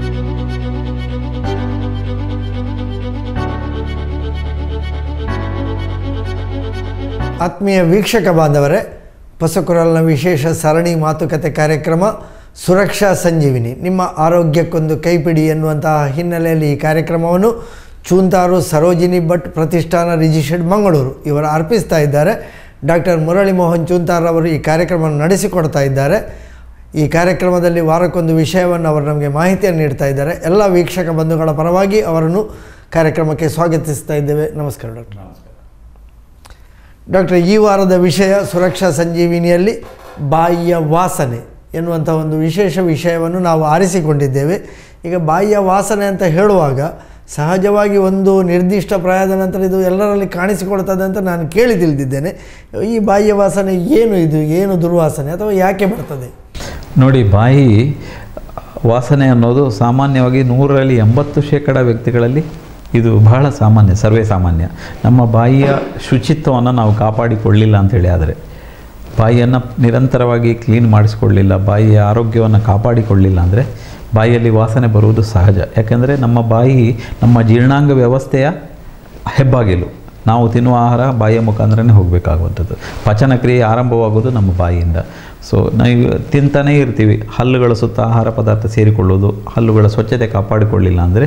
ಆತ್ಮೀಯ ವೀಕ್ಷಕ ಬಾಂಧವರೇ ಹೊಸಕುರಲ್ನ ವಿಶೇಷ ಸರಣಿ ಮಾತುಕತೆ ಕಾರ್ಯಕ್ರಮ ಸುರಕ್ಷಾ ಸಂಜೀವಿನಿ ನಿಮ್ಮ ಆರೋಗ್ಯಕ್ಕೊಂದು ಕೈಪಿಡಿ ಎನ್ನುವಂತಹ ಹಿನ್ನೆಲೆಯಲ್ಲಿ ಈ ಕಾರ್ಯಕ್ರಮವನ್ನು ಚೂಂತಾರು ಸರೋಜಿನಿ ಭಟ್ ಪ್ರತಿಷ್ಠಾನ ರಿಜಿಸ್ಟರ್ಡ್ ಮಂಗಳೂರು ಇವರು ಅರ್ಪಿಸ್ತಾ ಇದ್ದಾರೆ ಡಾಕ್ಟರ್ ಮುರಳಿ ಮೋಹನ್ ಚೂಂತಾರ್ ಅವರು ಈ ಕಾರ್ಯಕ್ರಮವನ್ನು ನಡೆಸಿಕೊಡ್ತಾ ಇದ್ದಾರೆ ಈ ಕಾರ್ಯಕ್ರಮದಲ್ಲಿ ವಾರಕ್ಕೊಂದು ವಿಷಯವನ್ನು ಅವರು ನಮಗೆ ಮಾಹಿತಿಯನ್ನು ನೀಡ್ತಾ ಇದ್ದಾರೆ ಎಲ್ಲ ವೀಕ್ಷಕ ಬಂಧುಗಳ ಪರವಾಗಿ ಅವರನ್ನು ಕಾರ್ಯಕ್ರಮಕ್ಕೆ ಸ್ವಾಗತಿಸ್ತಾ ಇದ್ದೇವೆ ನಮಸ್ಕಾರ ಡಾಕ್ಟರ್ ಡಾಕ್ಟರ್ ಈ ವಾರದ ವಿಷಯ ಸುರಕ್ಷಾ ಸಂಜೀವಿನಿಯಲ್ಲಿ ಬಾಯಿಯ ವಾಸನೆ ಎನ್ನುವಂಥ ಒಂದು ವಿಶೇಷ ವಿಷಯವನ್ನು ನಾವು ಆರಿಸಿಕೊಂಡಿದ್ದೇವೆ ಈಗ ಬಾಯಿಯ ವಾಸನೆ ಅಂತ ಹೇಳುವಾಗ ಸಹಜವಾಗಿ ಒಂದು ನಿರ್ದಿಷ್ಟ ಪ್ರಾಯದ ನಂತರ ಇದು ಎಲ್ಲರಲ್ಲಿ ಕಾಣಿಸಿಕೊಳ್ತದೆ ಅಂತ ನಾನು ಕೇಳಿ ತಿಳಿದಿದ್ದೇನೆ ಈ ಬಾಯಿಯ ವಾಸನೆ ಏನು ಇದು ಏನು ದುರ್ವಾಸನೆ ಅಥವಾ ಯಾಕೆ ಬರ್ತದೆ ನೋಡಿ ಬಾಯಿ ವಾಸನೆ ಅನ್ನೋದು ಸಾಮಾನ್ಯವಾಗಿ ನೂರರಲ್ಲಿ ಎಂಬತ್ತು ಶೇಕಡ ವ್ಯಕ್ತಿಗಳಲ್ಲಿ ಇದು ಬಹಳ ಸಾಮಾನ್ಯ ಸರ್ವೇ ಸಾಮಾನ್ಯ ನಮ್ಮ ಬಾಯಿಯ ಶುಚಿತ್ವವನ್ನು ನಾವು ಕಾಪಾಡಿಕೊಳ್ಳಿಲ್ಲ ಅಂತೇಳಿ ಆದರೆ ಬಾಯಿಯನ್ನು ನಿರಂತರವಾಗಿ ಕ್ಲೀನ್ ಮಾಡಿಸ್ಕೊಳ್ಳಿಲ್ಲ ಬಾಯಿಯ ಆರೋಗ್ಯವನ್ನು ಕಾಪಾಡಿಕೊಳ್ಳಿಲ್ಲ ಅಂದರೆ ಬಾಯಿಯಲ್ಲಿ ವಾಸನೆ ಬರುವುದು ಸಹಜ ಯಾಕೆಂದರೆ ನಮ್ಮ ಬಾಯಿ ನಮ್ಮ ಜೀರ್ಣಾಂಗ ವ್ಯವಸ್ಥೆಯ ಹೆಬ್ಬಾಗಿಲು ನಾವು ತಿನ್ನುವ ಆಹಾರ ಬಾಯಿಯ ಮುಖಾಂತರನೇ ಹೋಗಬೇಕಾಗುವಂಥದ್ದು ಪಚನ ಕ್ರಿಯೆ ಆರಂಭವಾಗೋದು ನಮ್ಮ ಬಾಯಿಯಿಂದ ಸೊ ನಾವು ತಿಂತಾನೇ ಇರ್ತೀವಿ ಹಲ್ಲುಗಳ ಸುತ್ತ ಆಹಾರ ಪದಾರ್ಥ ಸೇರಿಕೊಳ್ಳೋದು ಹಲ್ಲುಗಳ ಸ್ವಚ್ಛತೆ ಕಾಪಾಡಿಕೊಳ್ಳಿಲ್ಲ ಅಂದರೆ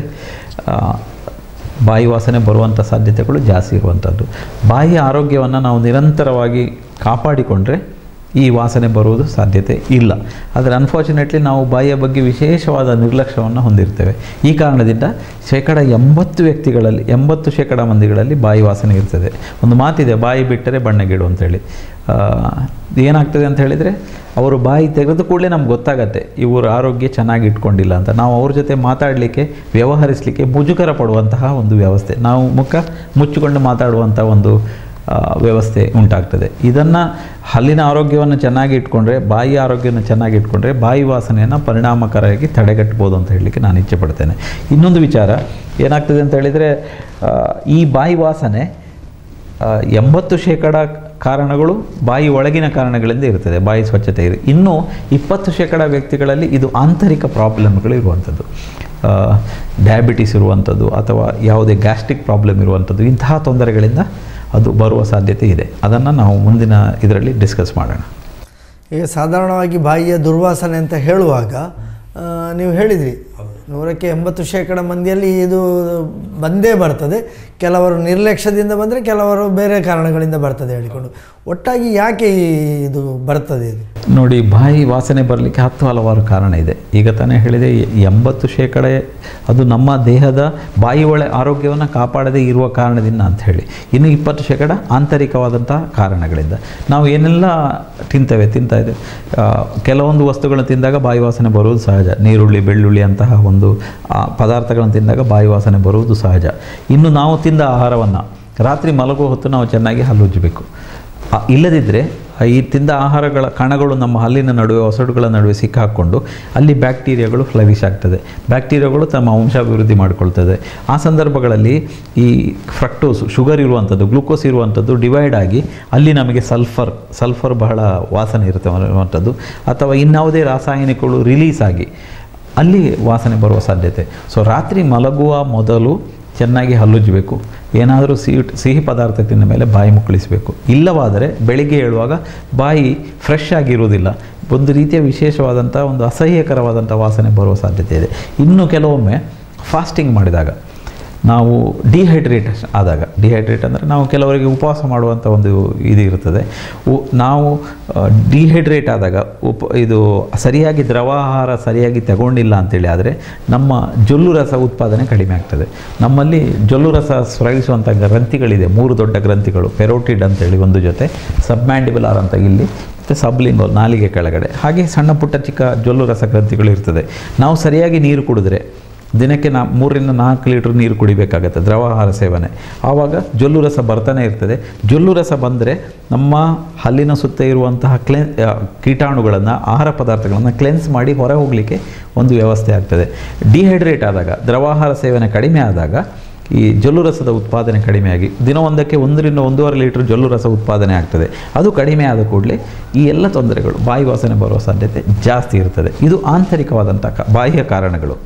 ಬಾಯಿ ವಾಸನೆ ಬರುವಂಥ ಸಾಧ್ಯತೆಗಳು ಜಾಸ್ತಿ ಇರುವಂಥದ್ದು ಬಾಯಿಯ ಆರೋಗ್ಯವನ್ನು ನಾವು ನಿರಂತರವಾಗಿ ಕಾಪಾಡಿಕೊಂಡ್ರೆ ಈ ವಾಸನೆ ಬರುವುದು ಸಾಧ್ಯತೆ ಇಲ್ಲ ಆದರೆ ಅನ್ಫಾರ್ಚುನೇಟ್ಲಿ ನಾವು ಬಾಯಿಯ ಬಗ್ಗೆ ವಿಶೇಷವಾದ ನಿರ್ಲಕ್ಷ್ಯವನ್ನು ಹೊಂದಿರ್ತೇವೆ ಈ ಕಾರಣದಿಂದ ಶೇಕಡ ಎಂಬತ್ತು ವ್ಯಕ್ತಿಗಳಲ್ಲಿ ಎಂಬತ್ತು ಶೇಕಡ ಮಂದಿಗಳಲ್ಲಿ ಬಾಯಿ ವಾಸನೆ ಇರ್ತದೆ ಒಂದು ಮಾತಿದೆ ಬಾಯಿ ಬಿಟ್ಟರೆ ಬಣ್ಣಗಿಡು ಅಂತೇಳಿ ಆ, ಏನಾಗ್ತದೆ ಅಂತ ಹೇಳಿದರೆ ಅವರು ಬಾಯಿ ತೆಗೆದ ಕೂಡಲೇ ನಮ್ಗೆ ಗೊತ್ತಾಗತ್ತೆ ಇವರು ಆರೋಗ್ಯ ಚೆನ್ನಾಗಿ ಇಟ್ಕೊಂಡಿಲ್ಲ ಅಂತ ನಾವು ಅವ್ರ ಜೊತೆ ಮಾತಾಡಲಿಕ್ಕೆ ವ್ಯವಹರಿಸಲಿಕ್ಕೆ ಮುಜುಗರ ಪಡುವಂತಹ ಒಂದು ವ್ಯವಸ್ಥೆ ನಾವು ಮುಖ ಮುಚ್ಚಿಕೊಂಡು ಮಾತಾಡುವಂಥ ಒಂದು ಆ, ವ್ಯವಸ್ಥೆ ಉಂಟಾಗ್ತದೆ ಇದನ್ನು ಹಲ್ಲಿನ ಆರೋಗ್ಯವನ್ನು ಚೆನ್ನಾಗಿ ಇಟ್ಕೊಂಡ್ರೆ ಬಾಯಿ ಆರೋಗ್ಯವನ್ನು ಚೆನ್ನಾಗಿ ಇಟ್ಕೊಂಡ್ರೆ ಬಾಯಿ ವಾಸನೆಯನ್ನು ಪರಿಣಾಮಕಾರಿಯಾಗಿ ತಡೆಗಟ್ಬೋದು ಅಂತ ಹೇಳಲಿಕ್ಕೆ ನಾನು ಇಚ್ಛೆ ಪಡ್ತೇನೆ ಇನ್ನೊಂದು ವಿಚಾರ ಏನಾಗ್ತದೆ ಅಂತ ಹೇಳಿದರೆ ಆ, ಈ ಬಾಯಿ ವಾಸನೆ ಆ, ಎಂಬತ್ತು ಶೇಕಡ ಕಾರಣಗಳು ಬಾಯಿ ಒಳಗಿನ ಕಾರಣಗಳಿಂದ ಇರ್ತದೆ ಬಾಯಿ ಸ್ವಚ್ಛತೆ ಇರು ಇನ್ನು ಇಪ್ಪತ್ತು ಶೇಕಡ ವ್ಯಕ್ತಿಗಳಲ್ಲಿ ಇದು ಆಂತರಿಕ ಪ್ರಾಬ್ಲಮ್ಗಳು ಇರುವಂಥದ್ದು ಡಯಾಬಿಟಿಸ್ ಇರುವಂಥದ್ದು ಅಥವಾ ಯಾವುದೇ ಗ್ಯಾಸ್ಟ್ರಿಕ್ ಪ್ರಾಬ್ಲಮ್ ಇರುವಂಥದ್ದು ಇಂತಹ ತೊಂದರೆಗಳಿಂದ ಅದು ಬರುವ ಸಾಧ್ಯತೆ ಇದೆ ಅದನ್ನು ನಾವು ಮುಂದಿನ ಇದರಲ್ಲಿ ಡಿಸ್ಕಸ್ ಮಾಡೋಣ ಈಗ ಸಾಧಾರಣವಾಗಿ ಬಾಯಿಯ ದುರ್ವಾಸನೆ ಅಂತ ಹೇಳುವಾಗ ಆ, ನೀವು ಹೇಳಿದ್ರಿ ನೂರಕ್ಕೆ ಎಂಬತ್ತು ಶೇಕಡ ಮಂದಿಯಲ್ಲಿ ಇದು ಬಂದೇ ಬರ್ತದೆ ಕೆಲವರು ನಿರ್ಲಕ್ಷ್ಯದಿಂದ ಬಂದರೆ ಕೆಲವರು ಬೇರೆ ಕಾರಣಗಳಿಂದ ಬರ್ತದೆ ಹೇಳಿಕೊಂಡು ಒಟ್ಟಾಗಿ ಯಾಕೆ ಈ ಇದು ಬರ್ತದೆ ಇದು ನೋಡಿ ಬಾಯಿ ವಾಸನೆ ಬರಲಿಕ್ಕೆ ಹತ್ತು ಹಲವಾರು ಕಾರಣ ಇದೆ ಈಗ ತಾನೇ ಹೇಳಿದೆ ಎ- ಎಂಬತ್ತು ಶೇಕಡ ಅದು ನಮ್ಮ ದೇಹದ ಬಾಯಿ ಒಳೆ ಆರೋಗ್ಯವನ್ನು ಕಾಪಾಡದೇ ಇರುವ ಕಾರಣದಿಂದ ಅಂತ ಹೇಳಿ ಇನ್ನು ಇಪ್ಪತ್ತು ಶೇಕಡ ಆಂತರಿಕವಾದಂಥ ಕಾರಣಗಳಿಂದ ನಾವು ಏನೆಲ್ಲ ತಿಂತೇವೆ ತಿಂತಾ ಇದ್ದೇವೆ ಆ, ಕೆಲವೊಂದು ವಸ್ತುಗಳನ್ನು ತಿಂದಾಗ ಬಾಯಿ ವಾಸನೆ ಬರುವುದು ಸಹಜ ನೀರುಳ್ಳಿ ಬೆಳ್ಳುಳ್ಳಿ ಅಂತಹ ಒಂದು ಆ, ಪದಾರ್ಥಗಳನ್ನು ತಿಂದಾಗ ಬಾಯಿ ವಾಸನೆ ಬರುವುದು ಸಹಜ ಇನ್ನು ನಾವು ತಿಂದ ಆಹಾರವನ್ನು ರಾತ್ರಿ ಮಲಗುವ ಹೊತ್ತು ನಾವು ಚೆನ್ನಾಗಿ ಹಲ್ಲುಜ್ಜಬೇಕು ಆ, ಇಲ್ಲದಿದ್ದರೆ ಆ ಈ ತಿಂದ ಆಹಾರಗಳ ಕಣಗಳು ನಮ್ಮ ಹಲ್ಲಿನ ನಡುವೆ ಒಸಡುಗಳ ನಡುವೆ ಸಿಕ್ಕಾಕ್ಕೊಂಡು ಅಲ್ಲಿ ಬ್ಯಾಕ್ಟೀರಿಯಾಗಳು ಫ್ಲವಿಶ್ ಆಗ್ತದೆ ಬ್ಯಾಕ್ಟೀರಿಯಾಗಳು ತಮ್ಮ ವಂಶಾಭಿವೃದ್ಧಿ ಮಾಡಿಕೊಳ್ತದೆ ಆ ಸಂದರ್ಭಗಳಲ್ಲಿ ಈ ಫ್ರಕ್ಟೋಸ್ ಶುಗರ್ ಇರುವಂಥದ್ದು ಗ್ಲೂಕೋಸ್ ಇರುವಂಥದ್ದು ಡಿವೈಡ್ ಆಗಿ ಅಲ್ಲಿ ನಮಗೆ ಸಲ್ಫರ್ ಸಲ್ಫರ್ ಬಹಳ ವಾಸನೆ ಇರುತ್ತೆ ಅನ್ನುವಂಥದ್ದು ಅಥವಾ ಇನ್ಯಾವುದೇ ರಾಸಾಯನಿಕಗಳು ರಿಲೀಸ್ ಆಗಿ ಅಲ್ಲಿ ವಾಸನೆ ಬರುವ ಸಾಧ್ಯತೆ ಸೊ ರಾತ್ರಿ ಮಲಗುವ ಮೊದಲು ಚೆನ್ನಾಗಿ ಹಲ್ಲುಜ್ಜಬೇಕು ಏನಾದರೂ ಸಿಹಿ ಸಿಹಿ ಪದಾರ್ಥ ತಿಂದ ಮೇಲೆ ಬಾಯಿ ಮುಕ್ಕಳಿಸಬೇಕು ಇಲ್ಲವಾದರೆ ಬೆಳಿಗ್ಗೆ ಏಳುವಾಗ ಬಾಯಿ ಫ್ರೆಶ್ ಆಗಿರುವುದಿಲ್ಲ ಒಂದು ರೀತಿಯ ವಿಶೇಷವಾದಂಥ ಒಂದು ಅಸಹ್ಯಕರವಾದಂಥ ವಾಸನೆ ಬರುವ ಸಾಧ್ಯತೆ ಇದೆ ಇನ್ನು ಕೆಲವೊಮ್ಮೆ ಫಾಸ್ಟಿಂಗ್ ಮಾಡಿದಾಗ ನಾವು ಡಿಹೈಡ್ರೇಟ್ ಆದಾಗ ಡಿಹೈಡ್ರೇಟ್ ಅಂದರೆ ನಾವು ಕೆಲವರಿಗೆ ಉಪವಾಸ ಮಾಡುವಂಥ ಒಂದು ಇದು ಇರ್ತದೆ ಉ- ನಾವು ಡಿಹೈಡ್ರೇಟ್ ಆದಾಗ ಉಪ ಇದು ಸರಿಯಾಗಿ ದ್ರವಾಹಾರ ಸರಿಯಾಗಿ ತಗೊಂಡಿಲ್ಲ ಅಂತೇಳಿ ಆದರೆ ನಮ್ಮ ಜೊಲ್ಲು ರಸ ಉತ್ಪಾದನೆ ಕಡಿಮೆ ಆಗ್ತದೆ ನಮ್ಮಲ್ಲಿ ಜೊಲ್ಲು ರಸ ಸ್ರವಿಸುವಂಥ ಗ್ರಂಥಿಗಳಿದೆ ಮೂರು ದೊಡ್ಡ ಗ್ರಂಥಿಗಳು ಪೆರೋಟಿಡ್ ಅಂತೇಳಿ ಒಂದು ಜೊತೆ ಸಬ್ಮ್ಯಾಂಡಿಬುಲಾರ್ ಅಂತ ಇಲ್ಲಿ ಮತ್ತು ಸಬ್ಲಿಂಗೋಲ್ ನಾಲಿಗೆ ಕೆಳಗಡೆ ಹಾಗೆ ಸಣ್ಣ ಪುಟ್ಟ ಚಿಕ್ಕ ಜೊಲ್ಲು ರಸ ಗ್ರಂಥಿಗಳು ಇರ್ತದೆ ನಾವು ಸರಿಯಾಗಿ ನೀರು ಕುಡಿದ್ರೆ ದಿನಕ್ಕೆ ನಾ ಮೂರರಿಂದ ನಾಲ್ಕು ಲೀಟ್ರ್ ನೀರು ಕುಡಿಬೇಕಾಗತ್ತೆ ದ್ರವಾಹಾರ ಸೇವನೆ ಆವಾಗ ಜೊಲ್ಲು ರಸ ಬರ್ತಾನೆ ಇರ್ತದೆ ಜೊಲ್ಲು ರಸ ಬಂದರೆ ನಮ್ಮ ಹಲ್ಲಿನ ಸುತ್ತ ಇರುವಂತಹ ಕ್ಲೆನ್ ಆ, ಕೀಟಾಣುಗಳನ್ನು ಆಹಾರ ಪದಾರ್ಥಗಳನ್ನು ಕ್ಲೆನ್ಸ್ ಮಾಡಿ ಹೊರ ಹೋಗಲಿಕ್ಕೆ ಒಂದು ವ್ಯವಸ್ಥೆ ಆಗ್ತದೆ ಡಿಹೈಡ್ರೇಟ್ ಆದಾಗ ದ್ರವಾಹಾರ ಸೇವನೆ ಕಡಿಮೆ ಆದಾಗ ಈ ಜೊಲ್ಲು ರಸದ ಉತ್ಪಾದನೆ ಕಡಿಮೆಯಾಗಿ ದಿನವೊಂದಕ್ಕೆ ಒಂದರಿಂದ ಒಂದೂವರೆ ಲೀಟರ್ ಜೊಲ್ಲು ರಸ ಉತ್ಪಾದನೆ ಆಗ್ತದೆ ಅದು ಕಡಿಮೆ ಆದ ಕೂಡಲೇ ಈ ಎಲ್ಲ ತೊಂದರೆಗಳು ಬಾಯಿ ವಾಸನೆ ಬರುವ ಸಾಧ್ಯತೆ ಜಾಸ್ತಿ ಇರ್ತದೆ ಇದು ಆಂತರಿಕವಾದಂಥ ಕ ಬಾಹ್ಯ ಕಾರಣಗಳು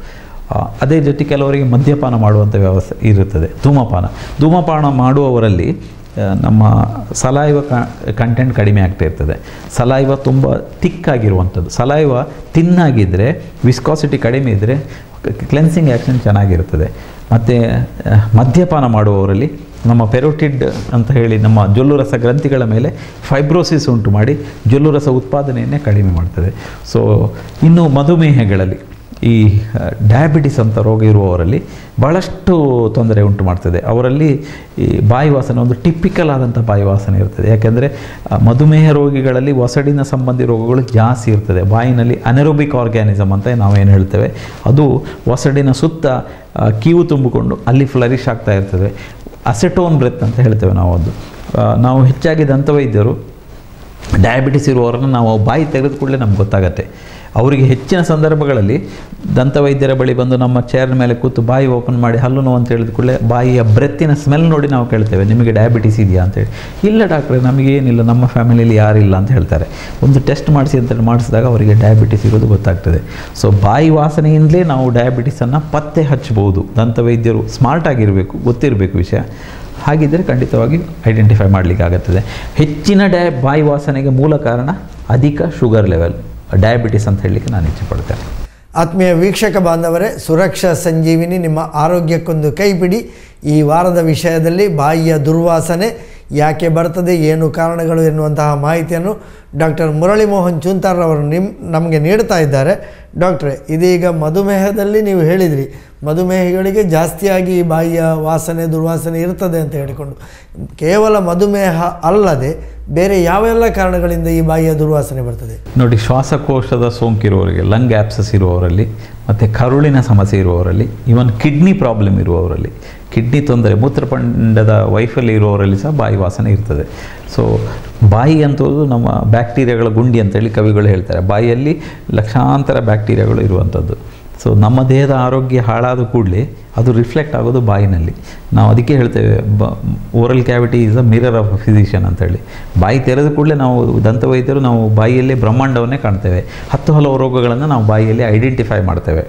ಆ, ಅದೇ ಜೊತೆ ಕೆಲವರಿಗೆ ಮದ್ಯಪಾನ ಮಾಡುವಂಥ ವ್ಯವಸ್ಥೆ ಇರುತ್ತದೆ ಧೂಮಪಾನ ಧೂಮಪಾನ ಮಾಡುವವರಲ್ಲಿ ಆ, ನಮ್ಮ ಸಲಾಯುವ ಕಂಟೆಂಟ್ ಕಡಿಮೆ ಆಗ್ತಾ ಇರ್ತದೆ ಸಲಾಯುವ ತುಂಬ ತಿಕ್ಕಾಗಿರುವಂಥದ್ದು ಸಲಾಯುವ ತಿನ್ನಾಗಿದ್ದರೆ ವಿಸ್ಕಾಸಿಟಿ ಕಡಿಮೆ ಇದ್ದರೆ ಕ್ಲೆನ್ಸಿಂಗ್ ಆ್ಯಕ್ಷನ್ ಚೆನ್ನಾಗಿರ್ತದೆ ಮತ್ತು ಮದ್ಯಪಾನ ಮಾಡುವವರಲ್ಲಿ ನಮ್ಮ ಪೆರೋಟಿಡ್ ಅಂತ ಹೇಳಿ ನಮ್ಮ ಜೊಲ್ಲುರಸ ಗ್ರಂಥಿಗಳ ಮೇಲೆ ಫೈಬ್ರೋಸಿಸ್ ಉಂಟು ಮಾಡಿ ಜೊಲ್ಲುರಸ ಉತ್ಪಾದನೆಯನ್ನೇ ಕಡಿಮೆ ಮಾಡ್ತದೆ ಸೊ ಇನ್ನು ಮಧುಮೇಹಗಳಲ್ಲಿ ಈ ಡಯಾಬಿಟಿಸ್ ಅಂತ ರೋಗ ಇರುವವರಲ್ಲಿ ಭಾಳಷ್ಟು ತೊಂದರೆ ಉಂಟು ಮಾಡ್ತದೆ ಅವರಲ್ಲಿ ಈ ಬಾಯಿ ವಾಸನೆ ಒಂದು ಟಿಪಿಕಲ್ ಆದಂಥ ಬಾಯಿ ವಾಸನೆ ಇರ್ತದೆ ಯಾಕೆಂದರೆ ಮಧುಮೇಹ ರೋಗಿಗಳಲ್ಲಿ ಒಸಡಿನ ಸಂಬಂಧಿ ರೋಗಗಳು ಜಾಸ್ತಿ ಇರ್ತದೆ ಬಾಯಿನಲ್ಲಿ ಅನೆರೋಬಿಕ್ ಆರ್ಗ್ಯಾನಿಸಮ್ ಅಂತ ನಾವೇನು ಹೇಳ್ತೇವೆ ಅದು ಒಸಡಿನ ಸುತ್ತ ಆ, ಕೀವು ತುಂಬಿಕೊಂಡು ಅಲ್ಲಿ ಫ್ಲರಿಶ್ ಆಗ್ತಾ ಇರ್ತದೆ ಅಸೆಟೋನ್ ಬ್ರೆತ್ ಅಂತ ಹೇಳ್ತೇವೆ ನಾವು ಅದು ಆ, ನಾವು ಹೆಚ್ಚಾಗಿ ದಂತವೈದ್ಯರು ಡಯಾಬಿಟಿಸ್ ಇರುವವರನ್ನು ನಾವು ಬಾಯಿ ತೆಗೆದ ಕೂಡಲೇ ನಮ್ಗೆ ಗೊತ್ತಾಗತ್ತೆ ಅವರಿಗೆ ಹೆಚ್ಚಿನ ಸಂದರ್ಭಗಳಲ್ಲಿ ದಂತವೈದ್ಯರ ಬಳಿ ಬಂದು ನಮ್ಮ ಚೇರ್ ಮೇಲೆ ಕೂತು ಬಾಯಿ ಓಪನ್ ಮಾಡಿ ಹಲ್ಲು ನೋವು ಅಂತ ಹೇಳಿದ ಕೂಡಲೇ ಬಾಯಿಯ ಬ್ರೆತ್ತಿನ ಸ್ಮೆಲ್ ನೋಡಿ ನಾವು ಕೇಳ್ತೇವೆ ನಿಮಗೆ ಡಯಾಬಿಟಿಸ್ ಇದೆಯಾ ಅಂತೇಳಿ ಇಲ್ಲ ಡಾಕ್ಟ್ರೆ ನಮಗೇನಿಲ್ಲ ನಮ್ಮ ಫ್ಯಾಮಿಲಿಯಲ್ಲಿ ಯಾರಿಲ್ಲ ಅಂತ ಹೇಳ್ತಾರೆ ಒಂದು ಟೆಸ್ಟ್ ಮಾಡಿಸಿ ಅಂತ ಮಾಡಿಸಿದಾಗ ಅವರಿಗೆ ಡಯಾಬಿಟಿಸ್ ಇರೋದು ಗೊತ್ತಾಗ್ತದೆ ಸೊ ಬಾಯಿ ವಾಸನೆಯಿಂದಲೇ ನಾವು ಡಯಾಬಿಟಿಸನ್ನು ಪತ್ತೆ ಹಚ್ಚಬಹುದು ದಂತವೈದ್ಯರು ಸ್ಮಾರ್ಟ್ ಆಗಿರಬೇಕು ಗೊತ್ತಿರಬೇಕು ವಿಷಯ ಹಾಗಿದ್ದರೆ ಖಂಡಿತವಾಗಿ ಐಡೆಂಟಿಫೈ ಮಾಡಲಿಕ್ಕೆ ಆಗುತ್ತದೆ ಹೆಚ್ಚಿನ ಡಯ ಬಾಯಿ ವಾಸನೆಗೆ ಮೂಲ ಕಾರಣ ಅಧಿಕ ಶುಗರ್ ಲೆವೆಲ್ ಡಯಾಬಿಟಿಸ್ ಅಂತ ಹೇಳಲಿಕ್ಕೆ ನಾನು ಇಚ್ಛೆಪಡ್ತೇನೆ ಆತ್ಮೀಯ ವೀಕ್ಷಕ ಬಾಂಧವರೇ ಸುರಕ್ಷಾ ಸಂಜೀವಿನಿ ನಿಮ್ಮ ಆರೋಗ್ಯಕ್ಕೊಂದು ಕೈಪಿಡಿ ಈ ವಾರದ ವಿಷಯದಲ್ಲಿ ಬಾಯಿಯ ದುರ್ವಾಸನೆ ಯಾಕೆ ಬರ್ತದೆ ಏನು ಕಾರಣಗಳು ಎನ್ನುವಂತಹ ಮಾಹಿತಿಯನ್ನು ಡಾಕ್ಟರ್ ಮುರಳಿ ಮೋಹನ್ ಚೂಂತಾರ್ರವರು ನಿಮ್ ನಮಗೆ ನೀಡ್ತಾ ಇದ್ದಾರೆ ಡಾಕ್ಟ್ರೆ ಇದೀಗ ಮಧುಮೇಹದಲ್ಲಿ ನೀವು ಹೇಳಿದ್ರಿ ಮಧುಮೇಹಿಗಳಿಗೆ ಜಾಸ್ತಿಯಾಗಿ ಈ ಬಾಯಿಯ ವಾಸನೆ ದುರ್ವಾಸನೆ ಇರ್ತದೆ ಅಂತ ಹೇಳಿಕೊಂಡು ಕೇವಲ ಮಧುಮೇಹ ಅಲ್ಲದೆ ಬೇರೆ ಯಾವೆಲ್ಲ ಕಾರಣಗಳಿಂದ ಈ ಬಾಯಿಯ ದುರ್ವಾಸನೆ ಬರ್ತದೆ ನೋಡಿ ಶ್ವಾಸಕೋಶದ ಸೋಂಕಿರುವವರಿಗೆ ಲಂಗ್ ಆ್ಯಪ್ಸಸ್ ಇರುವವರಲ್ಲಿ ಮತ್ತು ಕರುಳಿನ ಸಮಸ್ಯೆ ಇರುವವರಲ್ಲಿ ಇವನ್ ಕಿಡ್ನಿ ಪ್ರಾಬ್ಲಮ್ ಇರುವವರಲ್ಲಿ ಕಿಡ್ನಿ ತೊಂದರೆ ಮೂತ್ರಪಿಂಡದ ವೈಫಲ್ಯ ಇರುವವರಲ್ಲಿ ಸಹ ಬಾಯಿ ವಾಸನೆ ಇರ್ತದೆ ಸೊ ಬಾಯಿ ಅಂತದ್ದು ನಮ್ಮ ಬ್ಯಾಕ್ಟೀರಿಯಾಗಳ ಗುಂಡಿ ಅಂತೇಳಿ ಕವಿಗಳು ಹೇಳ್ತಾರೆ ಬಾಯಿಯಲ್ಲಿ ಲಕ್ಷಾಂತರ ಬ್ಯಾಕ್ಟೀರಿಯಾಗಳು ಇರುವಂಥದ್ದು ಸೊ ನಮ್ಮ ದೇಹದ ಆರೋಗ್ಯ ಹಾಳಾದ ಕೂಡಲೇ ಅದು ರಿಫ್ಲೆಕ್ಟ್ ಆಗೋದು ಬಾಯಿನಲ್ಲಿ ನಾವು ಅದಕ್ಕೆ ಹೇಳ್ತೇವೆ ಬ oral cavity is a mirror of physician ಅಂತೇಳಿ ಬಾಯಿ ತೆರೆದ ಕೂಡಲೇ ನಾವು ದಂತವೈದ್ಯರು ನಾವು ಬಾಯಿಯಲ್ಲಿ ಬ್ರಹ್ಮಾಂಡವನ್ನೇ ಕಾಣ್ತೇವೆ ಹತ್ತು ಹಲವು ರೋಗಗಳನ್ನು ನಾವು ಬಾಯಿಯಲ್ಲಿ ಐಡೆಂಟಿಫೈ ಮಾಡ್ತೇವೆ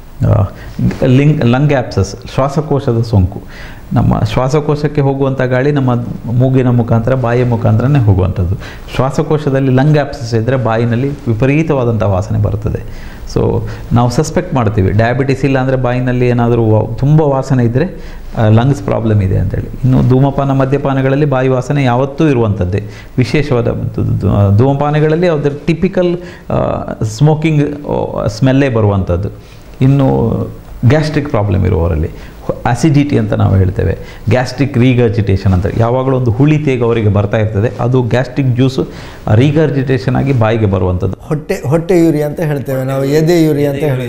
ಲಿಂಗ್ ಲಂಗ್ ಆ್ಯಪ್ಸಸ್ ಶ್ವಾಸಕೋಶದ ಸೋಂಕು ನಮ್ಮ ಶ್ವಾಸಕೋಶಕ್ಕೆ ಹೋಗುವಂಥ ಗಾಳಿ ನಮ್ಮ ಮೂಗಿನ ಮುಖಾಂತರ ಬಾಯಿಯ ಮುಖಾಂತರನೇ ಹೋಗುವಂಥದ್ದು ಶ್ವಾಸಕೋಶದಲ್ಲಿ ಲಂಗ್ ಆ್ಯಪ್ಸಸ್ ಇದ್ದರೆ ಬಾಯಿನಲ್ಲಿ ವಿಪರೀತವಾದಂಥ ವಾಸನೆ ಬರ್ತದೆ ಸೊ ನಾವು ಸಸ್ಪೆಕ್ಟ್ ಮಾಡ್ತೀವಿ ಡಯಾಬಿಟಿಸ್ ಇಲ್ಲ ಅಂದರೆ ಬಾಯಿನಲ್ಲಿ ಏನಾದರೂ ತುಂಬ ವಾಸನೆ ಇದ್ದರೆ ಲಂಗ್ಸ್ ಪ್ರಾಬ್ಲಮ್ ಇದೆ ಅಂತೇಳಿ ಇನ್ನು ಧೂಮಪಾನ ಮದ್ಯಪಾನಗಳಲ್ಲಿ ಬಾಯಿ ವಾಸನೆ ಯಾವತ್ತೂ ಇರುವಂಥದ್ದೇ ವಿಶೇಷವಾದ ಧೂ- ಧೂ- ಧೂಮಪಾನಗಳಲ್ಲಿ ಅದರ ಟಿಪಿಕಲ್ ಸ್ಮೋಕಿಂಗ್ ಸ್ಮೆಲ್ಲೇ ಬರುವಂಥದ್ದು ಇನ್ನು ಗ್ಯಾಸ್ಟ್ರಿಕ್ ಪ್ರಾಬ್ಲಮ್ ಇರುವವರಲ್ಲಿ ಅಸಿಡಿಟಿ ಅಂತ ನಾವು ಹೇಳ್ತೇವೆ ಗ್ಯಾಸ್ಟ್ರಿಕ್ ರೀಗರ್ಜಿಟೇಷನ್ ಅಂತ ಯಾವಾಗಲೂ ಒಂದು ಹುಳಿ ತೇಗ ಅವರಿಗೆ ಬರ್ತಾ ಇರ್ತದೆ ಅದು ಗ್ಯಾಸ್ಟ್ರಿಕ್ ಜ್ಯೂಸು ರೀಗರ್ಜಿಟೇಷನ್ ಆಗಿ ಬಾಯಿಗೆ ಬರುವಂಥದ್ದು ಹೊಟ್ಟೆ ಹೊಟ್ಟೆ ಯೂರಿ ಅಂತ ಹೇಳ್ತೇವೆ ನಾವು ಎದೆ ಯೂರಿ ಅಂತ ಹೇಳಿ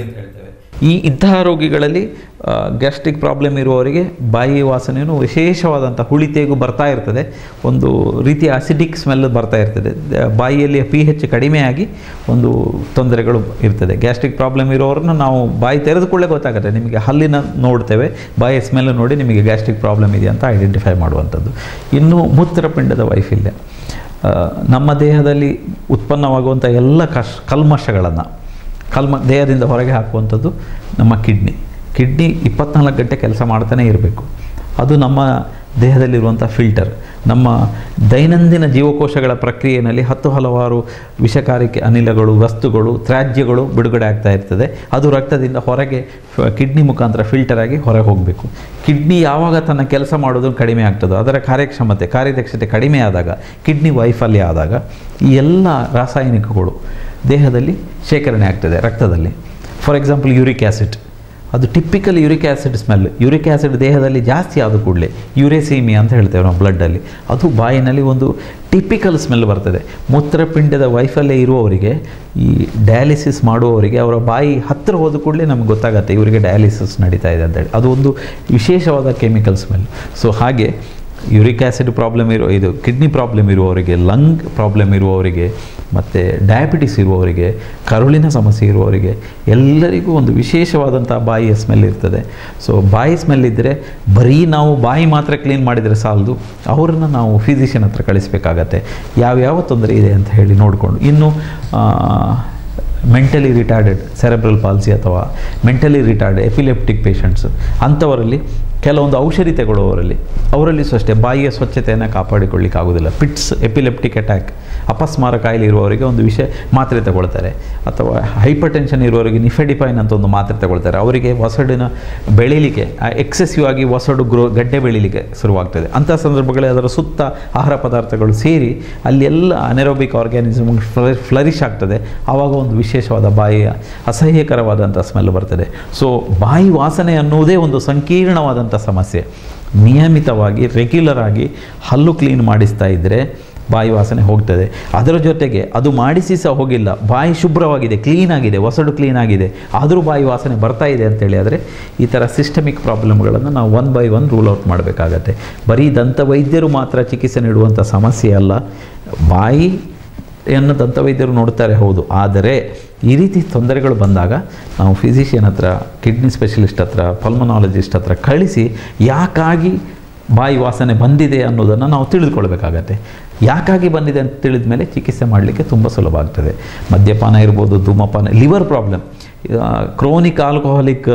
ಈ ಇಂತಹ ರೋಗಿಗಳಲ್ಲಿ ಗ್ಯಾಸ್ಟ್ರಿಕ್ ಪ್ರಾಬ್ಲಮ್ ಇರುವವರಿಗೆ ಬಾಯಿ ವಾಸನೆಯೂ ವಿಶೇಷವಾದಂಥ ಹುಳಿ ತೇಗು ಬರ್ತಾ ಇರ್ತದೆ ಒಂದು ರೀತಿಯ ಅಸಿಡಿಕ್ ಸ್ಮೆಲ್ ಬರ್ತಾ ಇರ್ತದೆ ದ- ಬಾಯಿಯಲ್ಲಿ ಪಿ ಹೆಚ್ ಕಡಿಮೆಯಾಗಿ ಒಂದು ತೊಂದರೆಗಳು ಇರ್ತದೆ ಗ್ಯಾಸ್ಟ್ರಿಕ್ ಪ್ರಾಬ್ಲಮ್ ಇರೋರನ್ನ ನಾವು ಬಾಯಿ ತೆರೆದುಕೊಳ್ಳೆ ಗೊತ್ತಾಗುತ್ತೆ ನಿಮಗೆ ಹಲ್ಲಿನ ನೋಡ್ತೇವೆ ಬಾಯಿಯ ಸ್ಮೆಲ್ ನೋಡಿ ನಿಮಗೆ ಗ್ಯಾಸ್ಟ್ರಿಕ್ ಪ್ರಾಬ್ಲಮ್ ಇದೆ ಅಂತ ಐಡೆಂಟಿಫೈ ಮಾಡುವಂಥದ್ದು ಇನ್ನು ಮೂತ್ರಪಿಂಡದ ವೈಫಲ್ಯ ಆ, ನಮ್ಮ ದೇಹದಲ್ಲಿ ಉತ್ಪನ್ನವಾಗುವಂಥ ಎಲ್ಲ ಕಷ್ ಕಲ್ಮಶಗಳನ್ನು ಕಲ್ಮ ದೇಹದಿಂದ ಹೊರಗೆ ಹಾಕುವಂಥದ್ದು ನಮ್ಮ ಕಿಡ್ನಿ ಕಿಡ್ನಿ ಇಪ್ಪತ್ನಾಲ್ಕು ಗಂಟೆ ಕೆಲಸ ಮಾಡ್ತಾನೆ ಇರಬೇಕು ಅದು ನಮ್ಮ ದೇಹದಲ್ಲಿರುವಂಥ ಫಿಲ್ಟರ್ ನಮ್ಮ ದೈನಂದಿನ ಜೀವಕೋಶಗಳ ಪ್ರಕ್ರಿಯೆಯಲ್ಲಿ ಹತ್ತು ಹಲವಾರು ವಿಷಕಾರಿಕೆ ಅನಿಲಗಳು ವಸ್ತುಗಳು ತ್ಯಾಜ್ಯಗಳು ಬಿಡುಗಡೆ ಆಗ್ತಾ ಇರ್ತದೆ ಅದು ರಕ್ತದಿಂದ ಹೊರಗೆ ಫ- ಕಿಡ್ನಿ ಮುಖಾಂತರ ಫಿಲ್ಟರ್ ಆಗಿ ಹೊರಗೆ ಹೋಗಬೇಕು ಕಿಡ್ನಿ ಯಾವಾಗ ತನ್ನ ಕೆಲಸ ಮಾಡೋದು ಕಡಿಮೆ ಆಗ್ತದೋ ಅದರ ಕಾರ್ಯಕ್ಷಮತೆ ಕಾರ್ಯದಕ್ಷತೆ ಕಡಿಮೆ ಆದಾಗ ಕಿಡ್ನಿ ವೈಫಲ್ಯ ಆದಾಗ ಈ ಎಲ್ಲ ರಾಸಾಯನಿಕಗಳು ದೇಹದಲ್ಲಿ ಶೇಖರಣೆ ಆಗ್ತದೆ ರಕ್ತದಲ್ಲಿ ಫಾರ್ ಎಕ್ಸಾಂಪಲ್ ಯೂರಿಕ್ ಆ್ಯಸಿಡ್ ಅದು typical uric acid smell uric acid ದೇಹದಲ್ಲಿ ಜಾಸ್ತಿ ಆದ ಕೂಡಲೇ ಯೂರೇಸೀಮಿ ಅಂತ ಹೇಳ್ತೇವೆ ನಾವು ಬ್ಲಡ್ಡಲ್ಲಿ ಅದು ಬಾಯಿನಲ್ಲಿ ಒಂದು ಟಿಪಿಕಲ್ ಸ್ಮೆಲ್ ಬರ್ತದೆ ಮೂತ್ರಪಿಂಡದ ವೈಫಲ್ಯ ಇರುವವರಿಗೆ ಈ ಡಯಾಲಿಸಿಸ್ ಮಾಡುವವರಿಗೆ ಅವರ ಬಾಯಿ ಹತ್ತಿರ ಹೋದ ಕೂಡಲೇ ನಮ್ಗೆ ಗೊತ್ತಾಗತ್ತೆ ಇವರಿಗೆ ಡಯಾಲಿಸಿಸ್ ನಡೀತಾ ಇದೆ ಅಂತೇಳಿ ಅದು ಒಂದು ವಿಶೇಷವಾದ ಕೆಮಿಕಲ್ ಸ್ಮೆಲ್ ಸೊ ಹಾಗೆ ಯೂರಿಕ್ ಆ್ಯಸಿಡ್ ಪ್ರಾಬ್ಲಮ್ ಇರೋ ಇದು ಕಿಡ್ನಿ ಪ್ರಾಬ್ಲಮ್ ಇರುವವರಿಗೆ ಲಂಗ್ ಪ್ರಾಬ್ಲಮ್ ಇರುವವರಿಗೆ ಮತ್ತು ಡಯಾಬಿಟಿಸ್ ಇರುವವರಿಗೆ ಕರುಳಿನ ಸಮಸ್ಯೆ ಇರುವವರಿಗೆ ಎಲ್ಲರಿಗೂ ಒಂದು ವಿಶೇಷವಾದಂಥ ಬಾಯಿಯ ಸ್ಮೆಲ್ ಇರ್ತದೆ ಸೊ ಬಾಯಿ ಸ್ಮೆಲ್ ಇದ್ದರೆ ಬರೀ ನಾವು ಬಾಯಿ ಮಾತ್ರ ಕ್ಲೀನ್ ಮಾಡಿದರೆ ಸಾಲದು ಅವರನ್ನು ನಾವು ಫಿಸಿಷಿಯನ್ ಹತ್ರ ಕಳಿಸ್ಬೇಕಾಗತ್ತೆ ಯಾವ್ಯಾವ ತೊಂದರೆ ಇದೆ ಅಂತ ಹೇಳಿ ನೋಡಿಕೊಂಡು ಇನ್ನು ಆ, ಮೆಂಟಲಿ ರಿಟಾರ್ಡೆಡ್ ಸೆರೆಬ್ರಲ್ ಪಾಲ್ಸಿ ಅಥವಾ ಮೆಂಟಲಿ ರಿಟಾರ್ಡ್ ಎಪಿಲೆಪ್ಟಿಕ್ ಪೇಷಂಟ್ಸ್ ಅಂಥವರಲ್ಲಿ ಕೆಲವೊಂದು ಔಷಧಿ ತಗೊಳ್ಳುವವರಲ್ಲಿ ಅವರಲ್ಲಿ ಸಹ ಅಷ್ಟೇ ಬಾಯಿಯ ಸ್ವಚ್ಛತೆಯನ್ನು ಕಾಪಾಡಿಕೊಳ್ಳಿಕ್ಕೆ ಆಗೋದಿಲ್ಲ ಪಿಟ್ಸ್ ಎಪಿಲೆಪ್ಟಿಕ್ ಅಟ್ಯಾಕ್ ಅಪಸ್ಮಾರ ಕಾಯಿಲೆ ಇರುವವರಿಗೆ ಒಂದು ವಿಷಯ ಮಾತ್ರೆ ತಗೊಳ್ತಾರೆ ಅಥವಾ ಹೈಪರ್ ಟೆನ್ಷನ್ ಇರುವವರಿಗೆ ನಿಫೆಡಿಫೈನ್ ಅಂತ ಒಂದು ಮಾತ್ರೆ ತಗೊಳ್ತಾರೆ ಅವರಿಗೆ ಒಸಡಿನ ಬೆಳೀಲಿಕ್ಕೆ ಎಕ್ಸೆಸಿವ್ ಆಗಿ ಒಸಡು ಗ್ರೋ ಗಡ್ಡೆ ಬೆಳೀಲಿಕ್ಕೆ ಶುರುವಾಗ್ತದೆ ಅಂಥ ಸಂದರ್ಭಗಳಲ್ಲಿ ಅದರ ಸುತ್ತ ಆಹಾರ ಪದಾರ್ಥಗಳು ಸೇರಿ ಅಲ್ಲಿ ಎಲ್ಲ ಅನೆರೋಬಿಕ್ ಆರ್ಗ್ಯಾನಿಸಮ್ ಫ್ಲರಿಶ್ ಆಗ್ತದೆ ಆವಾಗ ಒಂದು ವಿಶೇಷವಾದ ಬಾಯಿಯ ಅಸಹ್ಯಕರವಾದಂಥ ಸ್ಮೆಲ್ ಬರ್ತದೆ ಸೊ ಬಾಯಿ ವಾಸನೆ ಅನ್ನುವುದೇ ಒಂದು ಸಂಕೀರ್ಣವಾದಂಥ ಸಮಸ್ಯೆ ನಿಯಮಿತವಾಗಿ ರೆಗ್ಯುಲರ್ ಆಗಿ ಹಲ್ಲು ಕ್ಲೀನ್ ಮಾಡಿಸ್ತಾ ಇದ್ದರೆ ಬಾಯಿ ವಾಸನೆ ಹೋಗ್ತದೆ ಅದರ ಜೊತೆಗೆ ಅದು ಮಾಡಿಸಿ ಸಹ ಹೋಗಿಲ್ಲ ಬಾಯಿ ಶುಭ್ರವಾಗಿದೆ ಕ್ಲೀನ್ ಆಗಿದೆ ಒಸಡು ಕ್ಲೀನ್ ಆಗಿದೆ ಆದರೂ ಬಾಯಿ ವಾಸನೆ ಬರ್ತಾ ಇದೆ ಅಂತೇಳಿ ಆದರೆ ಈ ಥರ ಸಿಸ್ಟಮಿಕ್ ಪ್ರಾಬ್ಲಮ್ಗಳನ್ನು ನಾವು one by one rule out ಮಾಡಬೇಕಾಗತ್ತೆ ಬರೀ ದಂತ ವೈದ್ಯರು ಮಾತ್ರ ಚಿಕಿತ್ಸೆ ನೀಡುವಂಥ ಸಮಸ್ಯೆ ಅಲ್ಲ ಬಾಯಿ ಯನ್ನು ದಂತವೈದ್ಯರು ನೋಡ್ತಾರೆ ಹೌದು ಆದರೆ ಈ ರೀತಿ ತೊಂದರೆಗಳು ಬಂದಾಗ ನಾವು ಫಿಸಿಷಿಯನ್ ಹತ್ರ ಕಿಡ್ನಿ ಸ್ಪೆಷಲಿಸ್ಟ್ ಹತ್ರ ಪಲ್ಮನಾಲಜಿಸ್ಟ್ ಹತ್ರ ಕಳಿಸಿ ಯಾಕಾಗಿ ಬಾಯಿ ವಾಸನೆ ಬಂದಿದೆ ಅನ್ನೋದನ್ನು ನಾವು ತಿಳಿದುಕೊಳ್ಬೇಕಾಗತ್ತೆ ಯಾಕಾಗಿ ಬಂದಿದೆ ಅಂತ ತಿಳಿದ ಮೇಲೆ ಚಿಕಿತ್ಸೆ ಮಾಡಲಿಕ್ಕೆ ತುಂಬ ಸುಲಭ ಆಗ್ತದೆ ಮದ್ಯಪಾನ ಇರ್ಬೋದು ಧೂಮಪಾನ ಲಿವರ್ ಪ್ರಾಬ್ಲಮ್ ಕ್ರೋನಿಕ್ ಆಲ್ಕೋಹಾಲಿಕ್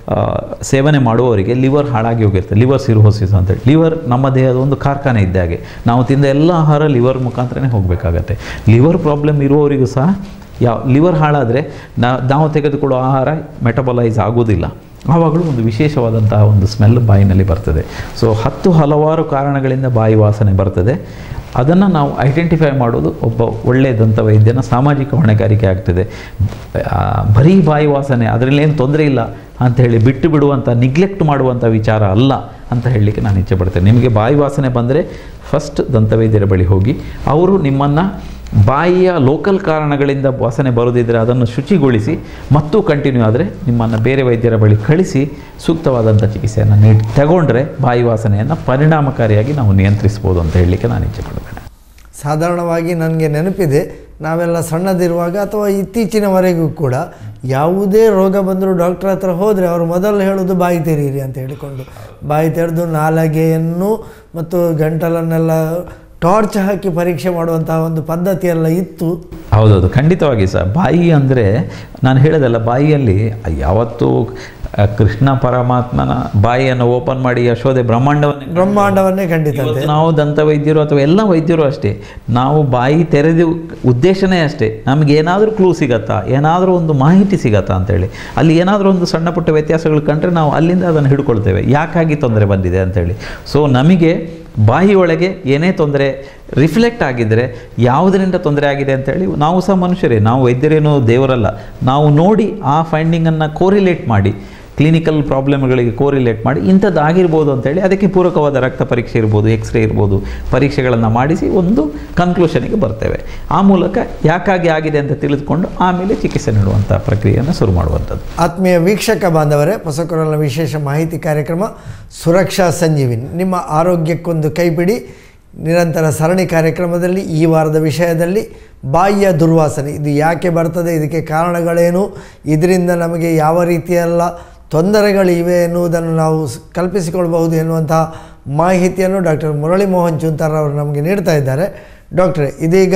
ಸೇವನೆ ಮಾಡುವವರಿಗೆ ಲಿವರ್ ಹಾಳಾಗಿ ಹೋಗಿರುತ್ತೆ ಲಿವರ್ ಸಿರೋಸಿಸ್ ಅಂತೇಳಿ ಲಿವರ್ ನಮ್ಮ ದೇಹದ ಒಂದು ಕಾರ್ಖಾನೆ ಇದ್ದಾಗೆ ನಾವು ತಿಂದ ಎಲ್ಲ ಆಹಾರ ಲಿವರ್ ಮುಖಾಂತರನೇ ಹೋಗಬೇಕಾಗತ್ತೆ ಲಿವರ್ ಪ್ರಾಬ್ಲಮ್ ಇರುವವರಿಗೂ ಸಹ ಯಾವ ಲಿವರ್ ಹಾಳಾದರೆ ನಾವು ತೆಗೆದುಕೊಳ್ಳೋ ಆಹಾರ ಮೆಟಬಲೈಸ್ ಆಗೋದಿಲ್ಲ ಆವಾಗಲೂ ಒಂದು ವಿಶೇಷವಾದಂತಹ ಒಂದು ಸ್ಮೆಲ್ ಬಾಯಿನಲ್ಲಿ ಬರ್ತದೆ ಸೊ ಹತ್ತು ಹಲವಾರು ಕಾರಣಗಳಿಂದ ಬಾಯಿ ವಾಸನೆ ಬರ್ತದೆ ಅದನ್ನು ನಾವು ಐಡೆಂಟಿಫೈ ಮಾಡೋದು ಒಬ್ಬ ಒಳ್ಳೆಯ ದಂತ ವೈದ್ಯನ ಸಾಮಾಜಿಕ ಹೊಣೆಗಾರಿಕೆ ಆಗ್ತದೆ ಆ, ಬರೀ ಬಾಯಿ ವಾಸನೆ ಅದರಲ್ಲೇನು ತೊಂದರೆ ಇಲ್ಲ ಅಂತ ಹೇಳಿ ಬಿಟ್ಟು ಬಿಡುವಂಥ ನಿಗ್ಲೆಕ್ಟ್ ಮಾಡುವಂಥ ವಿಚಾರ ಅಲ್ಲ ಅಂತ ಹೇಳಲಿಕ್ಕೆ ನಾನು ಇಚ್ಛೆ ಪಡ್ತೇನೆ ನಿಮಗೆ ಬಾಯಿ ವಾಸನೆ ಬಂದರೆ ಫಸ್ಟ್ ದಂತವೈದ್ಯರ ಬಳಿ ಹೋಗಿ ಅವರು ನಿಮ್ಮನ್ನು ಬಾಯಿಯ ಲೋಕಲ್ ಕಾರಣಗಳಿಂದ ವಾಸನೆ ಬರೋದಿದ್ದರೆ ಅದನ್ನು ಶುಚಿಗೊಳಿಸಿ ಮತ್ತು ಕಂಟಿನ್ಯೂ ಆದರೆ ನಿಮ್ಮನ್ನು ಬೇರೆ ವೈದ್ಯರ ಬಳಿ ಕಳಿಸಿ ಸೂಕ್ತವಾದಂಥ ಚಿಕಿತ್ಸೆಯನ್ನು ನೀಡಿ ತಗೊಂಡ್ರೆ ಬಾಯಿ ವಾಸನೆಯನ್ನು ಪರಿಣಾಮಕಾರಿಯಾಗಿ ನಾವು ನಿಯಂತ್ರಿಸ್ಬೋದು ಅಂತ ಹೇಳಲಿಕ್ಕೆ ನಾನು ಇಚ್ಛೆ ಪಡ್ತೇನೆ ಸಾಧಾರಣವಾಗಿ ನನಗೆ ನೆನಪಿದೆ ನಾವೆಲ್ಲ ಸಣ್ಣದಿರುವಾಗ ಅಥವಾ ಇತ್ತೀಚಿನವರೆಗೂ ಕೂಡ ಯಾವುದೇ ರೋಗ ಬಂದರೂ ಡಾಕ್ಟ್ರ್ ಹತ್ರ ಹೋದರೆ ಅವರು ಮೊದಲು ಹೇಳೋದು ಬಾಯಿ ತೆರೀರಿ ಅಂತ ಹೇಳಿಕೊಂಡು ಬಾಯಿ ತೆರೆದು ನಾಲಗೆಯನ್ನು ಮತ್ತು ಗಂಟಲನ್ನೆಲ್ಲ ಟಾರ್ಚ್ ಹಾಕಿ ಪರೀಕ್ಷೆ ಮಾಡುವಂತಹ ಒಂದು ಪದ್ಧತಿಯೆಲ್ಲ ಇತ್ತು ಹೌದೌದು ಖಂಡಿತವಾಗಿ ಸಹ ಬಾಯಿ ಅಂದರೆ ನಾನು ಹೇಳೋದಲ್ಲ ಬಾಯಿಯಲ್ಲಿ ಯಾವತ್ತೂ ಆ, ಕೃಷ್ಣ ಪರಮಾತ್ಮನ ಬಾಯಿಯನ್ನು ಓಪನ್ ಮಾಡಿ ಯಶೋದೆ ಬ್ರಹ್ಮಾಂಡವನ್ನು ಬ್ರಹ್ಮಾಂಡವನ್ನೇ ಖಂಡಿತಂತೆ ಇವತ್ತು ನಾವು ದಂತ ವೈದ್ಯರು ಅಥವಾ ಎಲ್ಲ ವೈದ್ಯರು ಅಷ್ಟೇ ನಾವು ಬಾಯಿ ತೆರೆದು ಉದ್ದೇಶನೇ ಅಷ್ಟೇ ನಮ್ಗೆ ಏನಾದರೂ ಕ್ಲೂ ಸಿಗತ್ತಾ ಏನಾದರೂ ಒಂದು ಮಾಹಿತಿ ಸಿಗತ್ತಾ ಅಂತೇಳಿ ಅಲ್ಲಿ ಏನಾದರೂ ಒಂದು ಸಣ್ಣ ಪುಟ್ಟ ವ್ಯತ್ಯಾಸಗಳು ಕಂಡ್ರೆ ನಾವು ಅಲ್ಲಿಂದ ಅದನ್ನು ಹಿಡ್ಕೊಳ್ತೇವೆ ಯಾಕಾಗಿ ತೊಂದರೆ ಬಂದಿದೆ ಅಂತೇಳಿ ಸೊ ನಮಗೆ ಬಾಯಿ ಒಳಗೆ ಏನೇ ತೊಂದರೆ ರಿಫ್ಲೆಕ್ಟ್ ಆಗಿದ್ದರೆ ಯಾವುದರಿಂದ ತೊಂದರೆ ಆಗಿದೆ ಅಂತೇಳಿ ನಾವು ಸಹ ಮನುಷ್ಯರೇ ನಾವು ವೈದ್ಯರೇನು ದೇವರಲ್ಲ ನಾವು ನೋಡಿ ಆ ಫೈಂಡಿಂಗನ್ನು ಕೋರಿಲೇಟ್ ಮಾಡಿ ಕ್ಲಿನಿಕಲ್ ಪ್ರಾಬ್ಲಮ್ಗಳಿಗೆ ಕೋರಿಲೇಟ್ ಮಾಡಿ ಇಂಥದ್ದು ಆಗಿರ್ಬೋದು ಅಂತೇಳಿ ಅದಕ್ಕೆ ಪೂರಕವಾದ ರಕ್ತ ಪರೀಕ್ಷೆ ಇರ್ಬೋದು ಎಕ್ಸ್ರೇ ಇರ್ಬೋದು ಪರೀಕ್ಷೆಗಳನ್ನು ಮಾಡಿಸಿ ಒಂದು ಕನ್ಕ್ಲೂಷನಿಗೆ ಬರ್ತೇವೆ ಆ ಮೂಲಕ ಯಾಕಾಗಿ ಆಗಿದೆ ಅಂತ ತಿಳಿದುಕೊಂಡು ಆಮೇಲೆ ಚಿಕಿತ್ಸೆ ನೀಡುವಂಥ ಪ್ರಕ್ರಿಯೆಯನ್ನು ಶುರು ಮಾಡುವಂಥದ್ದು ಆತ್ಮೀಯ ವೀಕ್ಷಕ ಬಾಂಧವರೇ ಹೊಸಕೊರಲ ವಿಶೇಷ ಮಾಹಿತಿ ಕಾರ್ಯಕ್ರಮ ಸುರಕ್ಷಾ ಸಂಜೀವಿನಿ ನಿಮ್ಮ ಆರೋಗ್ಯಕ್ಕೊಂದು ಕೈಪಿಡಿ ನಿರಂತರ ಸರಣಿ ಕಾರ್ಯಕ್ರಮದಲ್ಲಿ ಈ ವಾರದ ವಿಷಯದಲ್ಲಿ ಬಾಯಿಯ ದುರ್ವಾಸನೆ ಇದು ಯಾಕೆ ಬರ್ತದೆ ಇದಕ್ಕೆ ಕಾರಣಗಳೇನು ಇದರಿಂದ ನಮಗೆ ಯಾವ ರೀತಿಯೆಲ್ಲ ತೊಂದರೆಗಳಿವೆ ಎನ್ನುವುದನ್ನು ನಾವು ಸ್- ಕಲ್ಪಿಸಿಕೊಳ್ಬಹುದು ಎನ್ನುವಂತಹ ಮಾಹಿತಿಯನ್ನು ಡಾಕ್ಟರ್ ಮುರಳಿ ಮೋಹನ್ ಚುಂತಾರ್ ಅವರು ನಮಗೆ ನೀಡ್ತಾ ಇದ್ದಾರೆ ಡಾಕ್ಟ್ರೆ ಇದೀಗ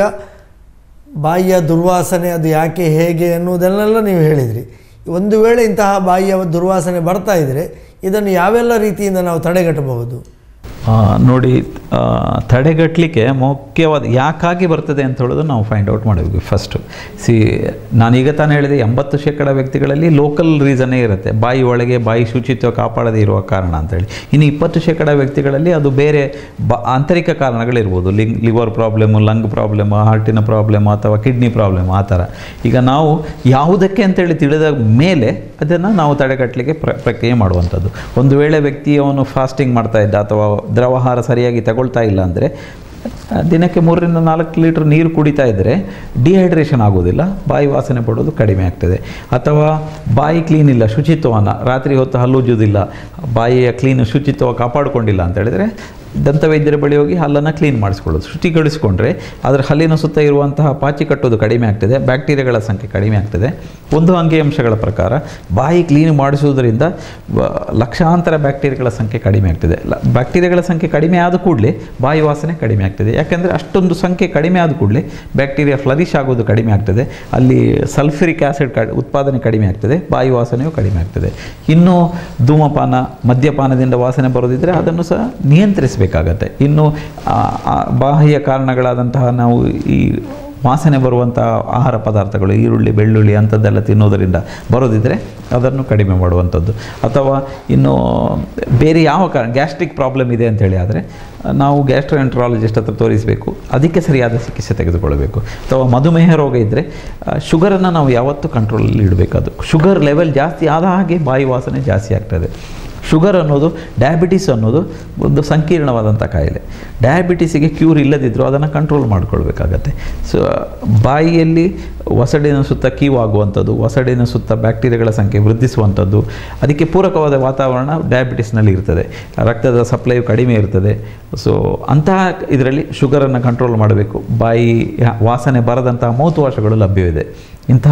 ಬಾಯಿಯ ದುರ್ವಾಸನೆ ಅದು ಯಾಕೆ ಹೇಗೆ ಎನ್ನುವುದನ್ನೆಲ್ಲ ನೀವು ಹೇಳಿದ್ರಿ ಒಂದು ವೇಳೆ ಇಂತಹ ಬಾಯಿಯ ದುರ್ವಾಸನೆ ಬರ್ತಾ ಇದ್ದರೆ ಇದನ್ನು ಯಾವೆಲ್ಲ ರೀತಿಯಿಂದ ನಾವು ತಡೆಗಟ್ಟಬಹುದು ಆ, ನೋಡಿ ಆ, ತಡೆಗಟ್ಟಲಿಕ್ಕೆ ಮುಖ್ಯವಾದ ಯಾಕಾಗಿ ಬರ್ತದೆ ಅಂತ ಹೇಳೋದು ನಾವು ಫೈಂಡ್ ಔಟ್ ಮಾಡಬೇಕು ಫಸ್ಟು ಸಿ ನಾನೀಗ ತಾನೇ ಹೇಳಿದೆ ಎಂಬತ್ತು ಶೇಕಡ ವ್ಯಕ್ತಿಗಳಲ್ಲಿ ಲೋಕಲ್ ರೀಸನ್ನೇ ಇರುತ್ತೆ ಬಾಯಿ ಒಳಗೆ ಬಾಯಿ ಶುಚಿತ್ವ ಕಾಪಾಡದೇ ಇರುವ ಕಾರಣ ಅಂತೇಳಿ ಇನ್ನು ಇಪ್ಪತ್ತು ಶೇಕಡ ವ್ಯಕ್ತಿಗಳಲ್ಲಿ ಅದು ಬೇರೆ ಬ ಆಂತರಿಕ ಕಾರಣಗಳಿರ್ಬೋದು ಲಿಂಗ್ ಲಿವರ್ ಪ್ರಾಬ್ಲಮ್ಮು ಲಂಗ್ ಪ್ರಾಬ್ಲಮ್ ಹಾರ್ಟಿನ ಪ್ರಾಬ್ಲಮ್ ಅಥವಾ ಕಿಡ್ನಿ ಪ್ರಾಬ್ಲಮ್ ಆ ಥರ ಈಗ ನಾವು ಯಾವುದಕ್ಕೆ ಅಂತೇಳಿ ತಿಳಿದ ಮೇಲೆ ಅದನ್ನು ನಾವು ತಡೆಗಟ್ಟಲಿಕ್ಕೆ ಪ್ರ ಪ್ರಕ್ರಿಯೆ ಮಾಡುವಂಥದ್ದು ಒಂದು ವೇಳೆ ವ್ಯಕ್ತಿ ಅವನು ಫಾಸ್ಟಿಂಗ್ ಮಾಡ್ತಾ ಇದ್ದ ಅಥವಾ ದ್ರವಾಹಾರ ಸರಿಯಾಗಿ ತಗೊಳ್ತಾ ಇಲ್ಲ ಅಂದರೆ ದಿನಕ್ಕೆ ಮೂರರಿಂದ ನಾಲ್ಕು ಲೀಟ್ರ್ ನೀರು ಕುಡಿತಾ ಇದ್ದರೆ ಡಿಹೈಡ್ರೇಷನ್ ಆಗೋದಿಲ್ಲ ಬಾಯಿ ವಾಸನೆ ಪಡೋದು ಕಡಿಮೆ ಆಗ್ತದೆ ಅಥವಾ ಬಾಯಿ ಕ್ಲೀನ್ ಇಲ್ಲ ಶುಚಿತ್ವವನ್ನು ರಾತ್ರಿ ಹೊತ್ತು ಹಲ್ಲುಜ್ಜುವುದಿಲ್ಲ ಬಾಯಿಯ ಕ್ಲೀನ್ ಶುಚಿತ್ವ ಕಾಪಾಡಿಕೊಂಡಿಲ್ಲ ಅಂತ ಹೇಳಿದರೆ ದಂತವೈದ್ಯರ ಬಳಿ ಹೋಗಿ ಹಲ್ಲನ್ನು ಕ್ಲೀನ್ ಮಾಡಿಸ್ಕೊಳ್ಳೋದು ಶುಚಿಗೊಳಿಸಿಕೊಂಡ್ರೆ ಅದರ ಹಲ್ಲಿನ ಸುತ್ತ ಇರುವಂತಹ ಪಾಚಿ ಕಟ್ಟೋದು ಕಡಿಮೆ ಆಗ್ತದೆ ಬ್ಯಾಕ್ಟೀರಿಯಾಗಳ ಸಂಖ್ಯೆ ಕಡಿಮೆ ಆಗ್ತದೆ ಒಂದು ಅಂಕಿಅಂಶಗಳ ಪ್ರಕಾರ ಬಾಯಿ ಕ್ಲೀನ್ ಮಾಡಿಸುವುದರಿಂದ ವ- ಲಕ್ಷಾಂತರ ಬ್ಯಾಕ್ಟೀರಿಯಾಗಳ ಸಂಖ್ಯೆ ಕಡಿಮೆ ಆಗ್ತದೆ ಲ- ಬ್ಯಾಕ್ಟೀರಿಯಾಗಳ ಸಂಖ್ಯೆ ಕಡಿಮೆ ಆದ ಕೂಡಲೇ ಬಾಯಿ ವಾಸನೆ ಕಡಿಮೆ ಆಗ್ತದೆ ಯಾಕೆಂದರೆ ಅಷ್ಟೊಂದು ಸಂಖ್ಯೆ ಕಡಿಮೆ ಆದ ಕೂಡಲೇ ಬ್ಯಾಕ್ಟೀರಿಯಾ ಫ್ಲರಿಶ್ ಆಗೋದು ಕಡಿಮೆ ಆಗ್ತದೆ ಅಲ್ಲಿ ಸಲ್ಫ್ಯೂರಿಕ್ ಆ್ಯಸಿಡ್ ಕ ಉತ್ಪಾದನೆ ಕಡಿಮೆ ಆಗ್ತದೆ ಬಾಯಿ ವಾಸನೆಯು ಕಡಿಮೆ ಆಗ್ತದೆ ಇನ್ನು ಧೂಮಪಾನ ಮದ್ಯಪಾನದಿಂದ ವಾಸನೆ ಬರೋದಿದ್ದರೆ ಅದನ್ನು ಸಹ ನಿಯಂತ್ರಿಸಬೇಕಾಗತ್ತೆ ಇನ್ನು ಆ, ಆ, ಬಾಹ್ಯ ಕಾರಣಗಳಾದಂತಹ ನಾವು ಈ ವಾಸನೆ ಬರುವಂಥ ಆಹಾರ ಪದಾರ್ಥಗಳು ಈರುಳ್ಳಿ ಬೆಳ್ಳುಳ್ಳಿ ಅಂಥದ್ದೆಲ್ಲ ತಿನ್ನೋದರಿಂದ ಬರೋದಿದ್ದರೆ ಅದನ್ನು ಕಡಿಮೆ ಮಾಡುವಂಥದ್ದು ಅಥವಾ ಇನ್ನು ಬೇರೆ ಯಾವ ಕಾರಣ ಗ್ಯಾಸ್ಟ್ರಿಕ್ ಪ್ರಾಬ್ಲಮ್ ಇದೆ ಅಂತೇಳಿ ಆದರೆ ನಾವು ಗ್ಯಾಸ್ಟ್ರೋಎಂಟ್ರಾಲಜಿಸ್ಟ್ ಹತ್ರ ತೋರಿಸಬೇಕು ಅದಕ್ಕೆ ಸರಿಯಾದ ಚಿಕಿತ್ಸೆ ತೆಗೆದುಕೊಳ್ಬೇಕು ಅಥವಾ ಮಧುಮೇಹ ರೋಗ ಇದ್ದರೆ ಶುಗರನ್ನು ನಾವು ಯಾವತ್ತೂ ಕಂಟ್ರೋಲಲ್ಲಿ ಇಡಬೇಕು ಅದು ಶುಗರ್ ಲೆವೆಲ್ ಜಾಸ್ತಿ ಆದ ಹಾಗೆ ಬಾಯಿ ವಾಸನೆ ಜಾಸ್ತಿ ಆಗ್ತದೆ ಶುಗರ್ ಅನ್ನೋದು ಡಯಾಬಿಟಿಸ್ ಅನ್ನೋದು ಒಂದು ಸಂಕೀರ್ಣವಾದಂಥ ಕಾಯಿಲೆ ಡಯಾಬಿಟಿಸಿಗೆ ಕ್ಯೂರ್ ಇಲ್ಲದಿದ್ದರೂ ಅದನ್ನು ಕಂಟ್ರೋಲ್ ಮಾಡ್ಕೊಳ್ಬೇಕಾಗತ್ತೆ ಸೊ ಬಾಯಿಯಲ್ಲಿ ಒಸಡಿನ ಸುತ್ತ ಕೀವು ಆಗುವಂಥದ್ದು ಒಸಡಿನ ಸುತ್ತ ಬ್ಯಾಕ್ಟೀರಿಯಾಗಳ ಸಂಖ್ಯೆ ವೃದ್ಧಿಸುವಂಥದ್ದು ಅದಕ್ಕೆ ಪೂರಕವಾದ ವಾತಾವರಣ ಡಯಾಬಿಟಿಸ್ನಲ್ಲಿ ಇರ್ತದೆ ರಕ್ತದ ಸಪ್ಲೈಯು ಕಡಿಮೆ ಇರ್ತದೆ ಸೊ ಅಂತಹ ಇದರಲ್ಲಿ ಶುಗರನ್ನು ಕಂಟ್ರೋಲ್ ಮಾಡಬೇಕು ಬಾಯಿ ವಾಸನೆ ಬರದಂತಹ ಮೌತ್ ವಾಶಗಳು ಲಭ್ಯವಿದೆ ಇಂತಹ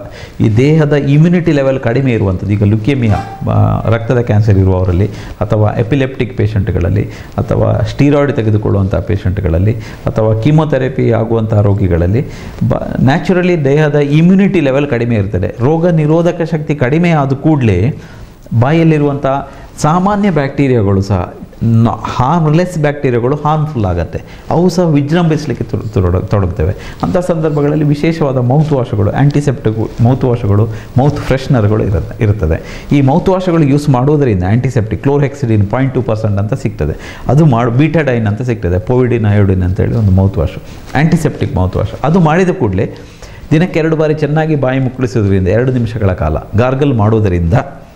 ಈ ದೇಹದ ಇಮ್ಯುನಿಟಿ ಲೆವೆಲ್ ಕಡಿಮೆ ಇರುವಂಥದ್ದು ಈಗ ಲುಕೇಮಿಯಾ ರಕ್ತದ ಕ್ಯಾನ್ಸರ್ ಇರುವವರಲ್ಲಿ ಅಥವಾ ಎಪಿಲೆಪ್ಟಿಕ್ ಪೇಷಂಟ್ಗಳಲ್ಲಿ ಅಥವಾ ಸ್ಟೀರಾಯ್ಡ್ ತೆಗೆದುಕೊಳ್ಳುವಂಥ ಪೇಷಂಟ್ಗಳಲ್ಲಿ ಅಥವಾ ಕೀಮೊಥೆರಪಿ ಆಗುವಂಥ ರೋಗಿಗಳಲ್ಲಿ ಬ ನ್ಯಾಚುರಲಿ ದೇಹದ ಇಮ್ಯುನಿಟಿ ಲೆವೆಲ್ ಕಡಿಮೆ ಇರ್ತದೆ ರೋಗ ನಿರೋಧಕ ಶಕ್ತಿ ಕಡಿಮೆ ಆದ ಕೂಡಲೇ ಬಾಯಲ್ಲಿರುವಂಥ ಸಾಮಾನ್ಯ ಬ್ಯಾಕ್ಟೀರಿಯಾಗಳು ಸಹ ಹಾರ್ಮ್ಲೆಸ್ ಬ್ಯಾಕ್ಟೀರಿಯಾಗಳು ಹಾರ್ಮ್ಫುಲ್ ಆಗುತ್ತೆ ಅವು ಸಹ ವಿಜೃಂಭಿಸಲಿಕ್ಕೆ ತೊಡ- ತೊಡ- ತೊಡಗ್ತವೆ ಅಂಥ ಸಂದರ್ಭಗಳಲ್ಲಿ ವಿಶೇಷವಾದ ಮೌತ್ ವಾಶ್ಗಳು ಆ್ಯಂಟಿಸೆಪ್ಟಿಕ್ ಮೌತ್ ವಾಶ್ಗಳು ಮೌತ್ ಫ್ರೆಶ್ನರ್ಗಳು ಇರುತ್ತೆ ಇರ್ತದೆ ಈ ಮೌತ್ ವಾಶ್ಗಳು ಯೂಸ್ ಮಾಡೋದರಿಂದ antiseptic chlorhexidine point two percent ಅಂತ ಸಿಗ್ತದೆ ಅದು ಮಾಡಿ ಬೀಟಾಡೈನ್ ಅಂತ ಸಿಗ್ತದೆ ಪೋವಿಡಿನ್ ಅಯೋಡಿನ್ ಅಂತೇಳಿ ಒಂದು mouth wash antiseptic mouth wash ಅದು ಮಾಡಿದ ಕೂಡಲೇ ದಿನಕ್ಕೆ ಎರಡು ಬಾರಿ ಚೆನ್ನಾಗಿ ಬಾಯಿ ಮುಕ್ಕಳಿಸೋದ್ರಿಂದ ಎರಡು ನಿಮಿಷಗಳ ಕಾಲ ಗಾರ್ಗಲ್ ಮಾಡೋದರಿಂದ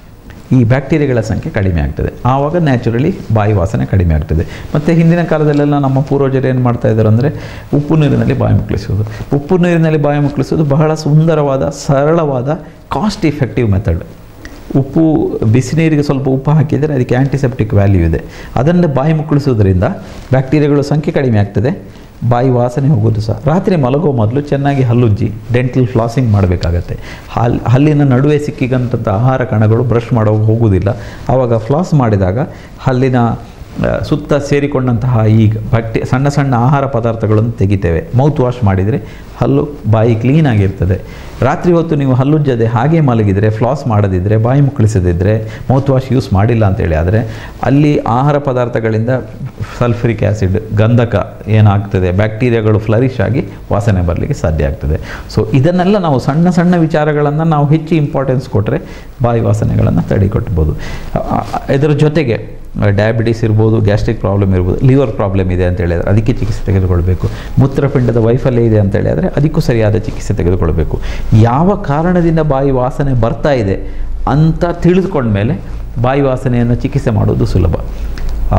ಈ ಬ್ಯಾಕ್ಟೀರಿಯಾಗಳ ಸಂಖ್ಯೆ ಕಡಿಮೆ ಆಗ್ತದೆ ಆವಾಗ ನ್ಯಾಚುರಲಿ ಬಾಯಿ ವಾಸನೆ ಕಡಿಮೆ ಆಗ್ತದೆ ಮತ್ತು ಹಿಂದಿನ ಕಾಲದಲ್ಲೆಲ್ಲ ನಮ್ಮ ಪೂರ್ವಜರು ಏನು ಮಾಡ್ತಾ ಇದ್ದಾರೆ ಅಂದರೆ ಉಪ್ಪು ನೀರಿನಲ್ಲಿ ಬಾಯಿ ಮುಕ್ಕಳಿಸೋದು ಉಪ್ಪು ನೀರಿನಲ್ಲಿ ಬಾಯಿ ಮುಕ್ಕಳಿಸೋದು ಬಹಳ ಸುಂದರವಾದ ಸರಳವಾದ ಕಾಸ್ಟ್ ಇಫೆಕ್ಟಿವ್ ಮೆಥಡ್ ಉಪ್ಪು ಬಿಸಿ ನೀರಿಗೆ ಸ್ವಲ್ಪ ಉಪ್ಪು ಹಾಕಿದರೆ ಅದಕ್ಕೆ ಆ್ಯಂಟಿಸೆಪ್ಟಿಕ್ ವ್ಯಾಲ್ಯೂ ಇದೆ ಅದನ್ನು ಬಾಯಿ ಮುಕ್ಕಳಿಸೋದ್ರಿಂದ ಬ್ಯಾಕ್ಟೀರಿಯಾಗಳ ಸಂಖ್ಯೆ ಕಡಿಮೆ ಆಗ್ತದೆ ಬಾಯಿ ವಾಸನೆ ಹೋಗೋದು ಸಹ ರಾತ್ರಿ ಮಲಗೋ ಮೊದಲು ಚೆನ್ನಾಗಿ ಹಲ್ಲುಜ್ಜಿ ಡೆಂಟಲ್ ಫ್ಲಾಸಿಂಗ್ ಮಾಡಬೇಕಾಗತ್ತೆ ಹಲ್ ಹಲ್ಲಿನ ನಡುವೆ ಸಿಕ್ಕಿದಂಥ ಆಹಾರ ಕಣಗಳು ಬ್ರಷ್ ಮಾಡೋ ಹೋಗುವುದಿಲ್ಲ ಆವಾಗ ಫ್ಲಾಸ್ ಮಾಡಿದಾಗ ಹಲ್ಲಿನ ಆ, ಸುತ್ತ ಸೇರಿಕೊಂಡಂತಹ ಈ ಬಟ್ಟೆ ಸಣ್ಣ ಸಣ್ಣ ಆಹಾರ ಪದಾರ್ಥಗಳನ್ನು ತೆಗಿತೇವೆ ಮೌತ್ ವಾಶ್ ಮಾಡಿದರೆ ಹಲ್ಲು ಬಾಯಿ ಕ್ಲೀನಾಗಿರ್ತದೆ ರಾತ್ರಿ ಹೊತ್ತು ನೀವು ಹಲ್ಲುಜ್ಜದೆ ಹಾಗೆ ಮಲಗಿದರೆ ಫ್ಲಾಸ್ ಮಾಡದಿದ್ದರೆ ಬಾಯಿ ಮುಕ್ಕಳಿಸದಿದ್ದರೆ ಮೌತ್ ವಾಶ್ ಯೂಸ್ ಮಾಡಿಲ್ಲ ಅಂತೇಳಿ ಆದರೆ ಅಲ್ಲಿ ಆಹಾರ ಪದಾರ್ಥಗಳಿಂದ ಸಲ್ಫ್ರಿಕ್ ಆ್ಯಸಿಡ್ ಗಂಧಕ ಏನಾಗ್ತದೆ ಬ್ಯಾಕ್ಟೀರಿಯಾಗಳು ಫ್ಲರಿಶ್ ಆಗಿ ವಾಸನೆ ಬರಲಿಕ್ಕೆ ಸಾಧ್ಯ ಆಗ್ತದೆ ಸೊ ಇದನ್ನೆಲ್ಲ ನಾವು ಸಣ್ಣ ಸಣ್ಣ ವಿಚಾರಗಳನ್ನು ನಾವು ಹೆಚ್ಚು ಇಂಪಾರ್ಟೆನ್ಸ್ ಕೊಟ್ಟರೆ ಬಾಯಿ ವಾಸನೆಗಳನ್ನು ತಡೆಗಟ್ಟಬೋದು ಆ- ಆ- ಇದರ ಜೊತೆಗೆ ಡಯಾಬಿಟಿಸ್ ಇರ್ಬೋದು ಗ್ಯಾಸ್ಟ್ರಿಕ್ ಪ್ರಾಬ್ಲಮ್ ಇರ್ಬೋದು ಲಿವರ್ ಪ್ರಾಬ್ಲಮ್ ಇದೆ ಅಂತ ಹೇಳಿದರೆ ಅದಕ್ಕೆ ಚಿಕಿತ್ಸೆ ತೆಗೆದುಕೊಳ್ಬೇಕು ಮೂತ್ರಪಿಂಡದ ವೈಫಲ್ಯ ಇದೆ ಅಂತ ಹೇಳಿದರೆ ಅದಕ್ಕೂ ಸರಿಯಾದ ಚಿಕಿತ್ಸೆ ತೆಗೆದುಕೊಳ್ಬೇಕು ಯಾವ ಕಾರಣದಿಂದ ಬಾಯಿ ವಾಸನೆ ಬರ್ತಾ ಇದೆ ಅಂತ ತಿಳಿದುಕೊಂಡ್ಮೇಲೆ ಬಾಯಿ ವಾಸನೆಯನ್ನು ಚಿಕಿತ್ಸೆ ಮಾಡೋದು ಸುಲಭ ಆ,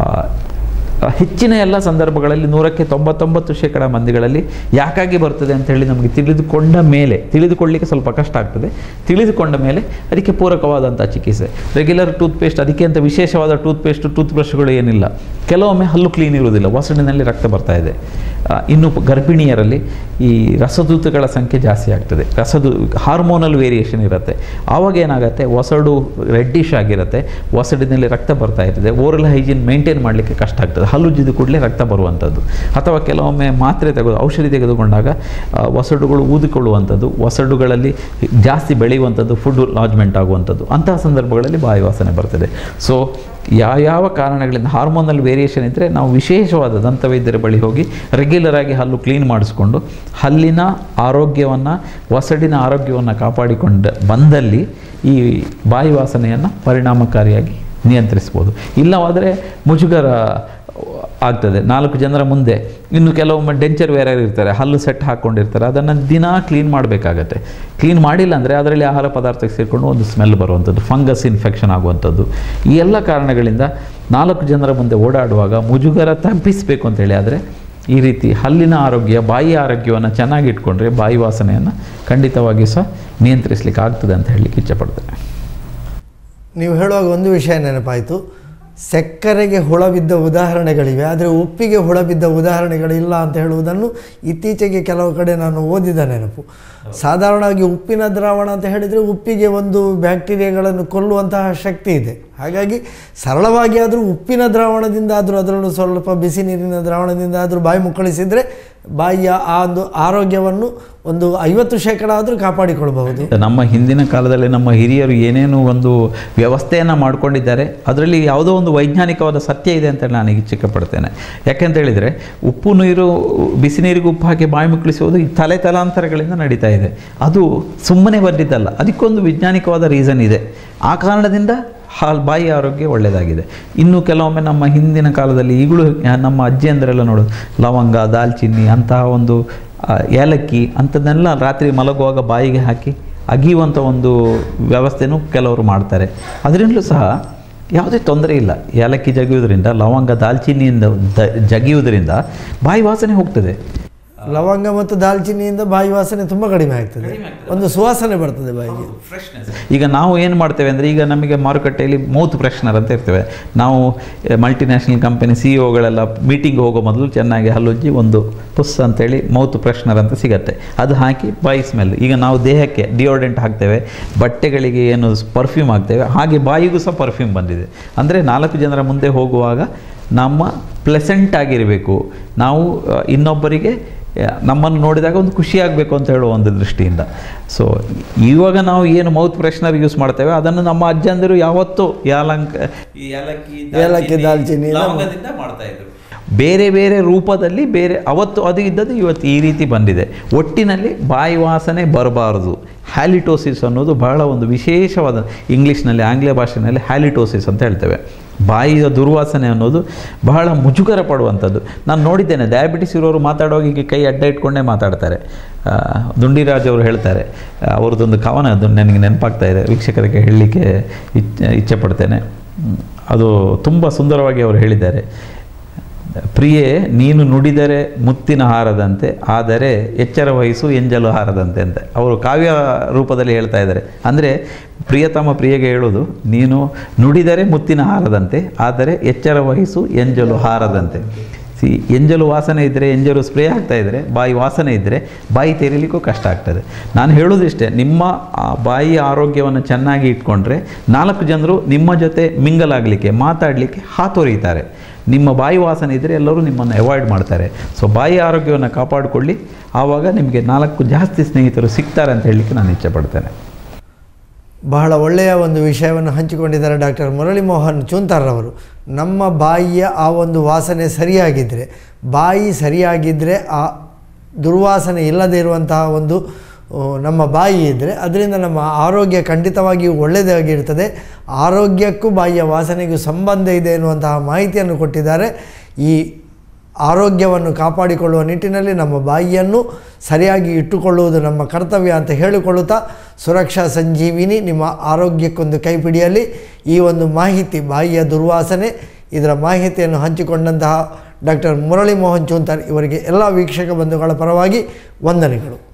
ಹೆಚ್ಚಿನ ಎಲ್ಲ ಸಂದರ್ಭಗಳಲ್ಲಿ ನೂರಕ್ಕೆ ತೊಂಬತ್ತೊಂಬತ್ತು ಶೇಕಡ ಮಂದಿಗಳಲ್ಲಿ ಯಾಕಾಗಿ ಬರ್ತದೆ ಅಂತ ಹೇಳಿ ನಮಗೆ ತಿಳಿದುಕೊಂಡ ಮೇಲೆ ತಿಳಿದುಕೊಳ್ಳಿಕ್ಕೆ ಸ್ವಲ್ಪ ಕಷ್ಟ ಆಗ್ತದೆ ತಿಳಿದುಕೊಂಡ ಮೇಲೆ ಅದಕ್ಕೆ ಪೂರಕವಾದಂಥ ಚಿಕಿತ್ಸೆ ರೆಗ್ಯುಲರ್ ಟೂತ್ಪೇಸ್ಟ್ ಅದಕ್ಕೆ ಅಂತ ವಿಶೇಷವಾದ ಟೂತ್ಪೇಸ್ಟ್ ಟೂತ್ ಬ್ರಷ್ಗಳು ಏನಿಲ್ಲ ಕೆಲವೊಮ್ಮೆ ಹಲ್ಲು ಕ್ಲೀನ್ ಇರುವುದಿಲ್ಲ ಒಸಡಿನಲ್ಲಿ ರಕ್ತ ಬರ್ತಾ ಇದೆ ಆ, ಇನ್ನು ಪ- ಗರ್ಭಿಣಿಯರಲ್ಲಿ ಈ ರಸದೂತಗಳ ಸಂಖ್ಯೆ ಜಾಸ್ತಿ ಆಗ್ತದೆ ರಸದು ಹಾರ್ಮೋನಲ್ ವೇರಿಯೇಷನ್ ಇರುತ್ತೆ ಆವಾಗ ಏನಾಗುತ್ತೆ ಒಸಡು ರೆಡ್ಡಿಶ್ ಆಗಿರುತ್ತೆ ಒಸಡಿನಲ್ಲಿ ರಕ್ತ ಬರ್ತಾ ಇರ್ತದೆ ಓರಲ್ ಹೈಜೀನ್ ಮೇಂಟೈನ್ ಮಾಡಲಿಕ್ಕೆ ಕಷ್ಟ ಆಗ್ತದೆ ಹಲ್ಲುಜ್ಜಿದ ಕೂಡಲೇ ರಕ್ತ ಬರುವಂಥದ್ದು ಅಥವಾ ಕೆಲವೊಮ್ಮೆ ಮಾತ್ರೆ ತೆಗೆದು ಔಷಧಿ ತೆಗೆದುಕೊಂಡಾಗ ಆ, ಒಸಡುಗಳು ಊದಿಕೊಳ್ಳುವಂಥದ್ದು ಒಸಡುಗಳಲ್ಲಿ ಜಾಸ್ತಿ ಬೆಳೆಯುವಂಥದ್ದು ಫುಡ್ ಲಾಜ್ಮೆಂಟ್ ಆಗುವಂಥದ್ದು ಅಂತಹ ಸಂದರ್ಭಗಳಲ್ಲಿ ಬಾಯಿ ವಾಸನೆ ಬರ್ತದೆ ಸೊ ಯಾವ್ಯಾವ ಕಾರಣಗಳಿಂದ ಹಾರ್ಮೋನಲ್ ವೇರಿಯೇಷನ್ ಇದ್ದರೆ ನಾವು ವಿಶೇಷವಾದ ದಂತವೈದ್ಯರ ಬಳಿ ಹೋಗಿ ರೆಗ್ಯುಲರ್ ಆಗಿ ಹಲ್ಲು ಕ್ಲೀನ್ ಮಾಡಿಸ್ಕೊಂಡು ಹಲ್ಲಿನ ಆರೋಗ್ಯವನ್ನು ಒಸಡಿನ ಆರೋಗ್ಯವನ್ನು ಕಾಪಾಡಿಕೊಂಡು ಬಂದಲ್ಲಿ ಈ ಬಾಯಿ ವಾಸನೆಯನ್ನು ಪರಿಣಾಮಕಾರಿಯಾಗಿ ನಿಯಂತ್ರಿಸ್ಬೋದು ಇಲ್ಲವಾದರೆ ಮುಜುಗರ ಆಗ್ತದೆ ನಾಲ್ಕು ಜನರ ಮುಂದೆ ಇನ್ನು ಕೆಲವೊಮ್ಮೆ ಡೆಂಚರ್ ವೇರ್ ಇರ್ತಾರೆ ಹಲ್ಲು ಸೆಟ್ ಹಾಕ್ಕೊಂಡಿರ್ತಾರೆ ಅದನ್ನು ದಿನ ಕ್ಲೀನ್ ಮಾಡಬೇಕಾಗತ್ತೆ ಕ್ಲೀನ್ ಮಾಡಿಲ್ಲ ಅಂದರೆ ಅದರಲ್ಲಿ ಆಹಾರ ಪದಾರ್ಥಕ್ಕೆ ಸೇರಿಕೊಂಡು ಒಂದು ಸ್ಮೆಲ್ ಬರುವಂಥದ್ದು ಫಂಗಸ್ ಇನ್ಫೆಕ್ಷನ್ ಆಗುವಂಥದ್ದು ಈ ಎಲ್ಲ ಕಾರಣಗಳಿಂದ ನಾಲ್ಕು ಜನರ ಮುಂದೆ ಓಡಾಡುವಾಗ ಮುಜುಗರ ತಪ್ಪಿಸಬೇಕು ಅಂತೇಳಿ ಆದರೆ ಈ ರೀತಿ ಹಲ್ಲಿನ ಆರೋಗ್ಯ ಬಾಯಿ ಆರೋಗ್ಯವನ್ನು ಚೆನ್ನಾಗಿ ಇಟ್ಕೊಂಡ್ರೆ ಬಾಯಿ ವಾಸನೆಯನ್ನು ಖಂಡಿತವಾಗಿಯೂ ಸಹ ನಿಯಂತ್ರಿಸಲಿಕ್ಕೆ ಆಗ್ತದೆ ಅಂತ ಹೇಳಲಿಕ್ಕೆ ಇಚ್ಛಪಡ್ತೇನೆ ನೀವು ಹೇಳುವಾಗ ಒಂದು ವಿಷಯ ನೆನಪಾಯಿತು ಸಕ್ಕರೆಗೆ ಹುಳ ಬಿದ್ದ ಉದಾಹರಣೆಗಳಿವೆ ಆದರೆ ಉಪ್ಪಿಗೆ ಹುಳ ಬಿದ್ದ ಉದಾಹರಣೆಗಳಿಲ್ಲ ಅಂತ ಹೇಳುವುದನ್ನು ಇತ್ತೀಚೆಗೆ ಕೆಲವು ಕಡೆ ನಾನು ಓದಿದ ನೆನಪು ಸಾಧಾರಣವಾಗಿ ಉಪ್ಪಿನ ದ್ರಾವಣ ಅಂತ ಹೇಳಿದರೆ ಉಪ್ಪಿಗೆ ಒಂದು ಬ್ಯಾಕ್ಟೀರಿಯಾಗಳನ್ನು ಕೊಲ್ಲುವಂತಹ ಶಕ್ತಿ ಇದೆ ಹಾಗಾಗಿ ಸರಳವಾಗಿ ಆದರೂ ಉಪ್ಪಿನ ದ್ರಾವಣದಿಂದ ಆದರೂ ಅದರಲ್ಲೂ ಸ್ವಲ್ಪ ಬಿಸಿ ನೀರಿನ ದ್ರಾವಣದಿಂದ ಆದರೂ ಬಾಯಿ ಮುಕ್ಕಳಿಸಿದರೆ ಬಾಯಿಯ ಆ ಒಂದು ಆರೋಗ್ಯವನ್ನು ಒಂದು ಐವತ್ತು ಶೇಕಡ ಆದರೂ ಕಾಪಾಡಿಕೊಳ್ಬಹುದು ನಮ್ಮ ಹಿಂದಿನ ಕಾಲದಲ್ಲಿ ನಮ್ಮ ಹಿರಿಯರು ಏನೇನು ಒಂದು ವ್ಯವಸ್ಥೆಯನ್ನು ಮಾಡ್ಕೊಂಡಿದ್ದಾರೆ ಅದರಲ್ಲಿ ಯಾವುದೋ ಒಂದು ವೈಜ್ಞಾನಿಕವಾದ ಸತ್ಯ ಇದೆ ಅಂತ ನಾನು ಇಚ್ಛೆ ಪಡ್ತೇನೆ ಯಾಕೆಂತ ಹೇಳಿದರೆ ಉಪ್ಪು ನೀರು ಬಿಸಿ ನೀರಿಗೆ ಉಪ್ಪು ಹಾಕಿ ಬಾಯಿ ಮುಕ್ಕಳಿಸುವುದು ಈ ತಲೆ ತಲಾಂತರಗಳಿಂದ ನಡೀತಾ ಇದೆ ಅದು ಸುಮ್ಮನೆ ಬಂದಿದ್ದಲ್ಲ ಅದಕ್ಕೊಂದು ವೈಜ್ಞಾನಿಕವಾದ ರೀಸನ್ ಇದೆ ಆ ಕಾರಣದಿಂದ ಹಾಲು ಬಾಯಿ ಆರೋಗ್ಯ ಒಳ್ಳೆಯದಾಗಿದೆ ಇನ್ನು ಕೆಲವೊಮ್ಮೆ ನಮ್ಮ ಹಿಂದಿನ ಕಾಲದಲ್ಲಿ ಈಗಲೂ ನಮ್ಮ ಅಜ್ಜಿಯಂದರೆಲ್ಲ ನೋಡೋದು ಲವಂಗ ದಾಲ್ಚಿನ್ನಿ ಅಂತಹ ಒಂದು ಆ, ಏಲಕ್ಕಿ ಅಂಥದ್ದನ್ನೆಲ್ಲ ರಾತ್ರಿ ಮಲಗುವಾಗ ಬಾಯಿಗೆ ಹಾಕಿ ಅಗಿಯುವಂಥ ಒಂದು ವ್ಯವಸ್ಥೆನೂ ಕೆಲವರು ಮಾಡ್ತಾರೆ ಅದರಿಂದಲೂ ಸಹ ಯಾವುದೇ ತೊಂದರೆ ಇಲ್ಲ ಏಲಕ್ಕಿ ಜಗಿಯೋದ್ರಿಂದ ಲವಂಗ ದಾಲ್ಚಿನ್ನಿಯಿಂದ ದ ಜಗಿಯುವುದರಿಂದ ಬಾಯಿ ವಾಸನೆ ಹೋಗ್ತದೆ ಲವಂಗ ಮತ್ತು ದಾಲ್ಚಿನ್ನಿಯಿಂದ ಬಾಯಿ ವಾಸನೆ ತುಂಬ ಕಡಿಮೆ ಆಗ್ತದೆ ಒಂದು ಸುವಾಸನೆ ಬರ್ತದೆ ಬಾಯಿಗೆ ಈಗ ನಾವು ಏನು ಮಾಡ್ತೇವೆ ಅಂದರೆ ಈಗ ನಮಗೆ ಮಾರುಕಟ್ಟೆಯಲ್ಲಿ ಮೌತ್ ಫ್ರೆಶ್ನರ್ ಅಂತ ಇರ್ತೇವೆ ನಾವು ಮಲ್ಟಿನ್ಯಾಷನಲ್ ಕಂಪನಿ ಸಿ ಒಗಳೆಲ್ಲ ಮೀಟಿಂಗ್ ಹೋಗೋ ಮೊದಲು ಚೆನ್ನಾಗಿ ಹಲ್ಲುಜ್ಜಿ ಒಂದು ಪುಸ್ ಅಂತೇಳಿ ಮೌತ್ ಫ್ರೆಶ್ನರ್ ಅಂತ ಸಿಗತ್ತೆ ಅದು ಹಾಕಿ ಬಾಯಿ ಸ್ಮೆಲ್ ಈಗ ನಾವು ದೇಹಕ್ಕೆ ಡಿಯೋಡೆಂಟ್ ಹಾಕ್ತೇವೆ ಬಟ್ಟೆಗಳಿಗೆ ಏನು ಪರ್ಫ್ಯೂಮ್ ಹಾಕ್ತೇವೆ ಹಾಗೆ ಬಾಯಿಗೂ ಸಹ ಪರ್ಫ್ಯೂಮ್ ಬಂದಿದೆ ಅಂದರೆ ನಾಲ್ಕು ಜನರ ಮುಂದೆ ಹೋಗುವಾಗ ನಮ್ಮ ಪ್ಲೆಸೆಂಟ್ ಆಗಿರಬೇಕು ನಾವು ಆ, ಇನ್ನೊಬ್ಬರಿಗೆ ಆ, ನಮ್ಮನ್ನು ನೋಡಿದಾಗ ಒಂದು ಖುಷಿಯಾಗಬೇಕು ಅಂತ ಹೇಳುವ ಒಂದು ದೃಷ್ಟಿಯಿಂದ ಸೊ ಇವಾಗ ನಾವು ಏನು ಮೌತ್ ಫ್ರೆಶ್ನರ್ ಯೂಸ್ ಮಾಡ್ತೇವೆ ಅದನ್ನು ನಮ್ಮ ಅಜ್ಜಂದಿರು ಯಾವತ್ತೂ ಯಾಲಂಕ ಈ ಏಲಕ್ಕಿ ಏಲಕ್ಕಿ, ದಾಲ್ಚಿನ್ನಿ ಎಲ್ಲ ಲವಂಗದಿಂದ ಮಾಡ್ತಾ ಇದ್ರು ಬೇರೆ ಬೇರೆ ರೂಪದಲ್ಲಿ ಬೇರೆ ಅವತ್ತು ಅದು ಇದ್ದದ್ದು ಇವತ್ತು ಈ ರೀತಿ ಬಂದಿದೆ ಒಟ್ಟಿನಲ್ಲಿ ಬಾಯಿ ವಾಸನೆ ಬರಬಾರದು ಹ್ಯಾಲಿಟೋಸಿಸ್ ಅನ್ನೋದು ಬಹಳ ಒಂದು ವಿಶೇಷವಾದ ಇಂಗ್ಲೀಷ್ನಲ್ಲಿ ಆಂಗ್ಲ ಭಾಷೆಯಲ್ಲಿ ಹ್ಯಾಲಿಟೋಸಿಸ್ ಅಂತ ಹೇಳ್ತೇವೆ ಬಾಯಿಯ ದುರ್ವಾಸನೆ ಅನ್ನೋದು ಬಹಳ ಮುಜುಗರ ಪಡುವಂಥದ್ದು ನಾನು ನೋಡಿದ್ದೇನೆ ಡಯಾಬಿಟಿಸ್ ಇರೋರು ಮಾತಾಡುವಾಗ ಹೀಗೆ ಕೈ ಅಡ್ಡ ಇಟ್ಕೊಂಡೇ ಮಾತಾಡ್ತಾರೆ ಆ, ದುಂಡಿರಾಜ್ ಅವರು ಹೇಳ್ತಾರೆ ಆ, ಅವ್ರದ್ದೊಂದು ಕವನ ಅದು ನನಗೆ ನೆನಪಾಗ್ತಾ ಇದೆ ವೀಕ್ಷಕರಿಗೆ ಹೇಳಲಿಕ್ಕೆ ಇಚ್ಛೆ ಇಚ್ಛೆ ಪಡ್ತೇನೆ ಹ್ಮ್. ಅದು ತುಂಬ ಸುಂದರವಾಗಿ ಅವರು ಹೇಳಿದ್ದಾರೆ ಪ್ರಿಯೆ ನೀನು ನುಡಿದರೆ ಮುತ್ತಿನ ಹಾರದಂತೆ ಆದರೆ ಎಚ್ಚರ ವಹಿಸು ಎಂಜಲು ಹಾರದಂತೆ ಅಂತ ಅವರು ಕಾವ್ಯ ರೂಪದಲ್ಲಿ ಹೇಳ್ತಾ ಇದ್ದಾರೆ ಅಂದರೆ ಪ್ರಿಯತಮ ಪ್ರಿಯಗೆ ಹೇಳೋದು ನೀನು ನುಡಿದರೆ ಮುತ್ತಿನ ಹಾರದಂತೆ ಆದರೆ ಎಚ್ಚರ ವಹಿಸು ಎಂಜಲು ಹಾರದಂತೆ ಸಿ ಎಂಜಲು ವಾಸನೆ ಇದ್ದರೆ ಎಂಜಲು ಸ್ಪ್ರೇ ಆಗ್ತಾ ಇದ್ದರೆ ಬಾಯಿ ವಾಸನೆ ಇದ್ದರೆ ಬಾಯಿ ತೆರೀಲಿಕ್ಕೂ ಕಷ್ಟ ಆಗ್ತದೆ ನಾನು ಹೇಳೋದಿಷ್ಟೇ ನಿಮ್ಮ ಆ ಬಾಯಿ ಆರೋಗ್ಯವನ್ನು ಚೆನ್ನಾಗಿ ಇಟ್ಕೊಂಡ್ರೆ ನಾಲ್ಕು ಜನರು ನಿಮ್ಮ ಜೊತೆ ಮಿಂಗಲ್ ಆಗಲಿಕ್ಕೆ ಮಾತಾಡಲಿಕ್ಕೆ ಹಾತೊರೀತಾರೆ ನಿಮ್ಮ ಬಾಯಿ ವಾಸನೆ ಇದ್ದರೆ ಎಲ್ಲರೂ ನಿಮ್ಮನ್ನು ಅವಾಯ್ಡ್ ಮಾಡ್ತಾರೆ ಸೊ ಬಾಯಿ ಆರೋಗ್ಯವನ್ನು ಕಾಪಾಡಿಕೊಳ್ಳಿ ಆವಾಗ ನಿಮಗೆ ನಾಲ್ಕು ಜಾಸ್ತಿ ಸ್ನೇಹಿತರು ಸಿಗ್ತಾರೆ ಅಂತ ಹೇಳಲಿಕ್ಕೆ ನಾನು ಇಚ್ಛೆ ಪಡ್ತೇನೆ ಬಹಳ ಒಳ್ಳೆಯ ಒಂದು ವಿಷಯವನ್ನು ಹಂಚಿಕೊಂಡಿದ್ದಾರೆ ಡಾಕ್ಟರ್ ಮುರಳಿ ಮೋಹನ್ ಚೂಂತಾರ್ರವರು ನಮ್ಮ ಬಾಯಿಯ ಆ ಒಂದು ವಾಸನೆ ಸರಿಯಾಗಿದ್ದರೆ ಬಾಯಿ ಸರಿಯಾಗಿದ್ದರೆ ಆ ದುರ್ವಾಸನೆ ಇಲ್ಲದೇ ಇರುವಂತಹ ಒಂದು ಆ, ನಮ್ಮ ಬಾಯಿ ಇದ್ದರೆ ಅದರಿಂದ ನಮ್ಮ ಆರೋಗ್ಯ ಖಂಡಿತವಾಗಿಯೂ ಒಳ್ಳೆಯದಾಗಿರ್ತದೆ ಆರೋಗ್ಯಕ್ಕೂ ಬಾಯಿಯ ವಾಸನೆಗೂ ಸಂಬಂಧ ಇದೆ ಎನ್ನುವಂತಹ ಮಾಹಿತಿಯನ್ನು ಕೊಟ್ಟಿದ್ದಾರೆ ಈ ಆರೋಗ್ಯವನ್ನು ಕಾಪಾಡಿಕೊಳ್ಳುವ ನಿಟ್ಟಿನಲ್ಲಿ ನಮ್ಮ ಬಾಯಿಯನ್ನು ಸರಿಯಾಗಿ ಇಟ್ಟುಕೊಳ್ಳುವುದು ನಮ್ಮ ಕರ್ತವ್ಯ ಅಂತ ಹೇಳಿಕೊಳ್ಳುತ್ತಾ ಸುರಕ್ಷಾ ಸಂಜೀವಿನಿ ನಿಮ್ಮ ಆರೋಗ್ಯಕ್ಕೊಂದು ಕೈಪಿಡಿಯಲ್ಲಿ ಈ ಒಂದು ಮಾಹಿತಿ ಬಾಯಿಯ ದುರ್ವಾಸನೆ ಇದರ ಮಾಹಿತಿಯನ್ನು ಹಂಚಿಕೊಂಡಂತಹ ಡಾಕ್ಟರ್ ಮುರಳಿ ಮೋಹನ್ ಚೂಂತಾರ್ ಇವರಿಗೆ ಎಲ್ಲ ವೀಕ್ಷಕ ಬಂಧುಗಳ ಪರವಾಗಿ ವಂದನೆಗಳು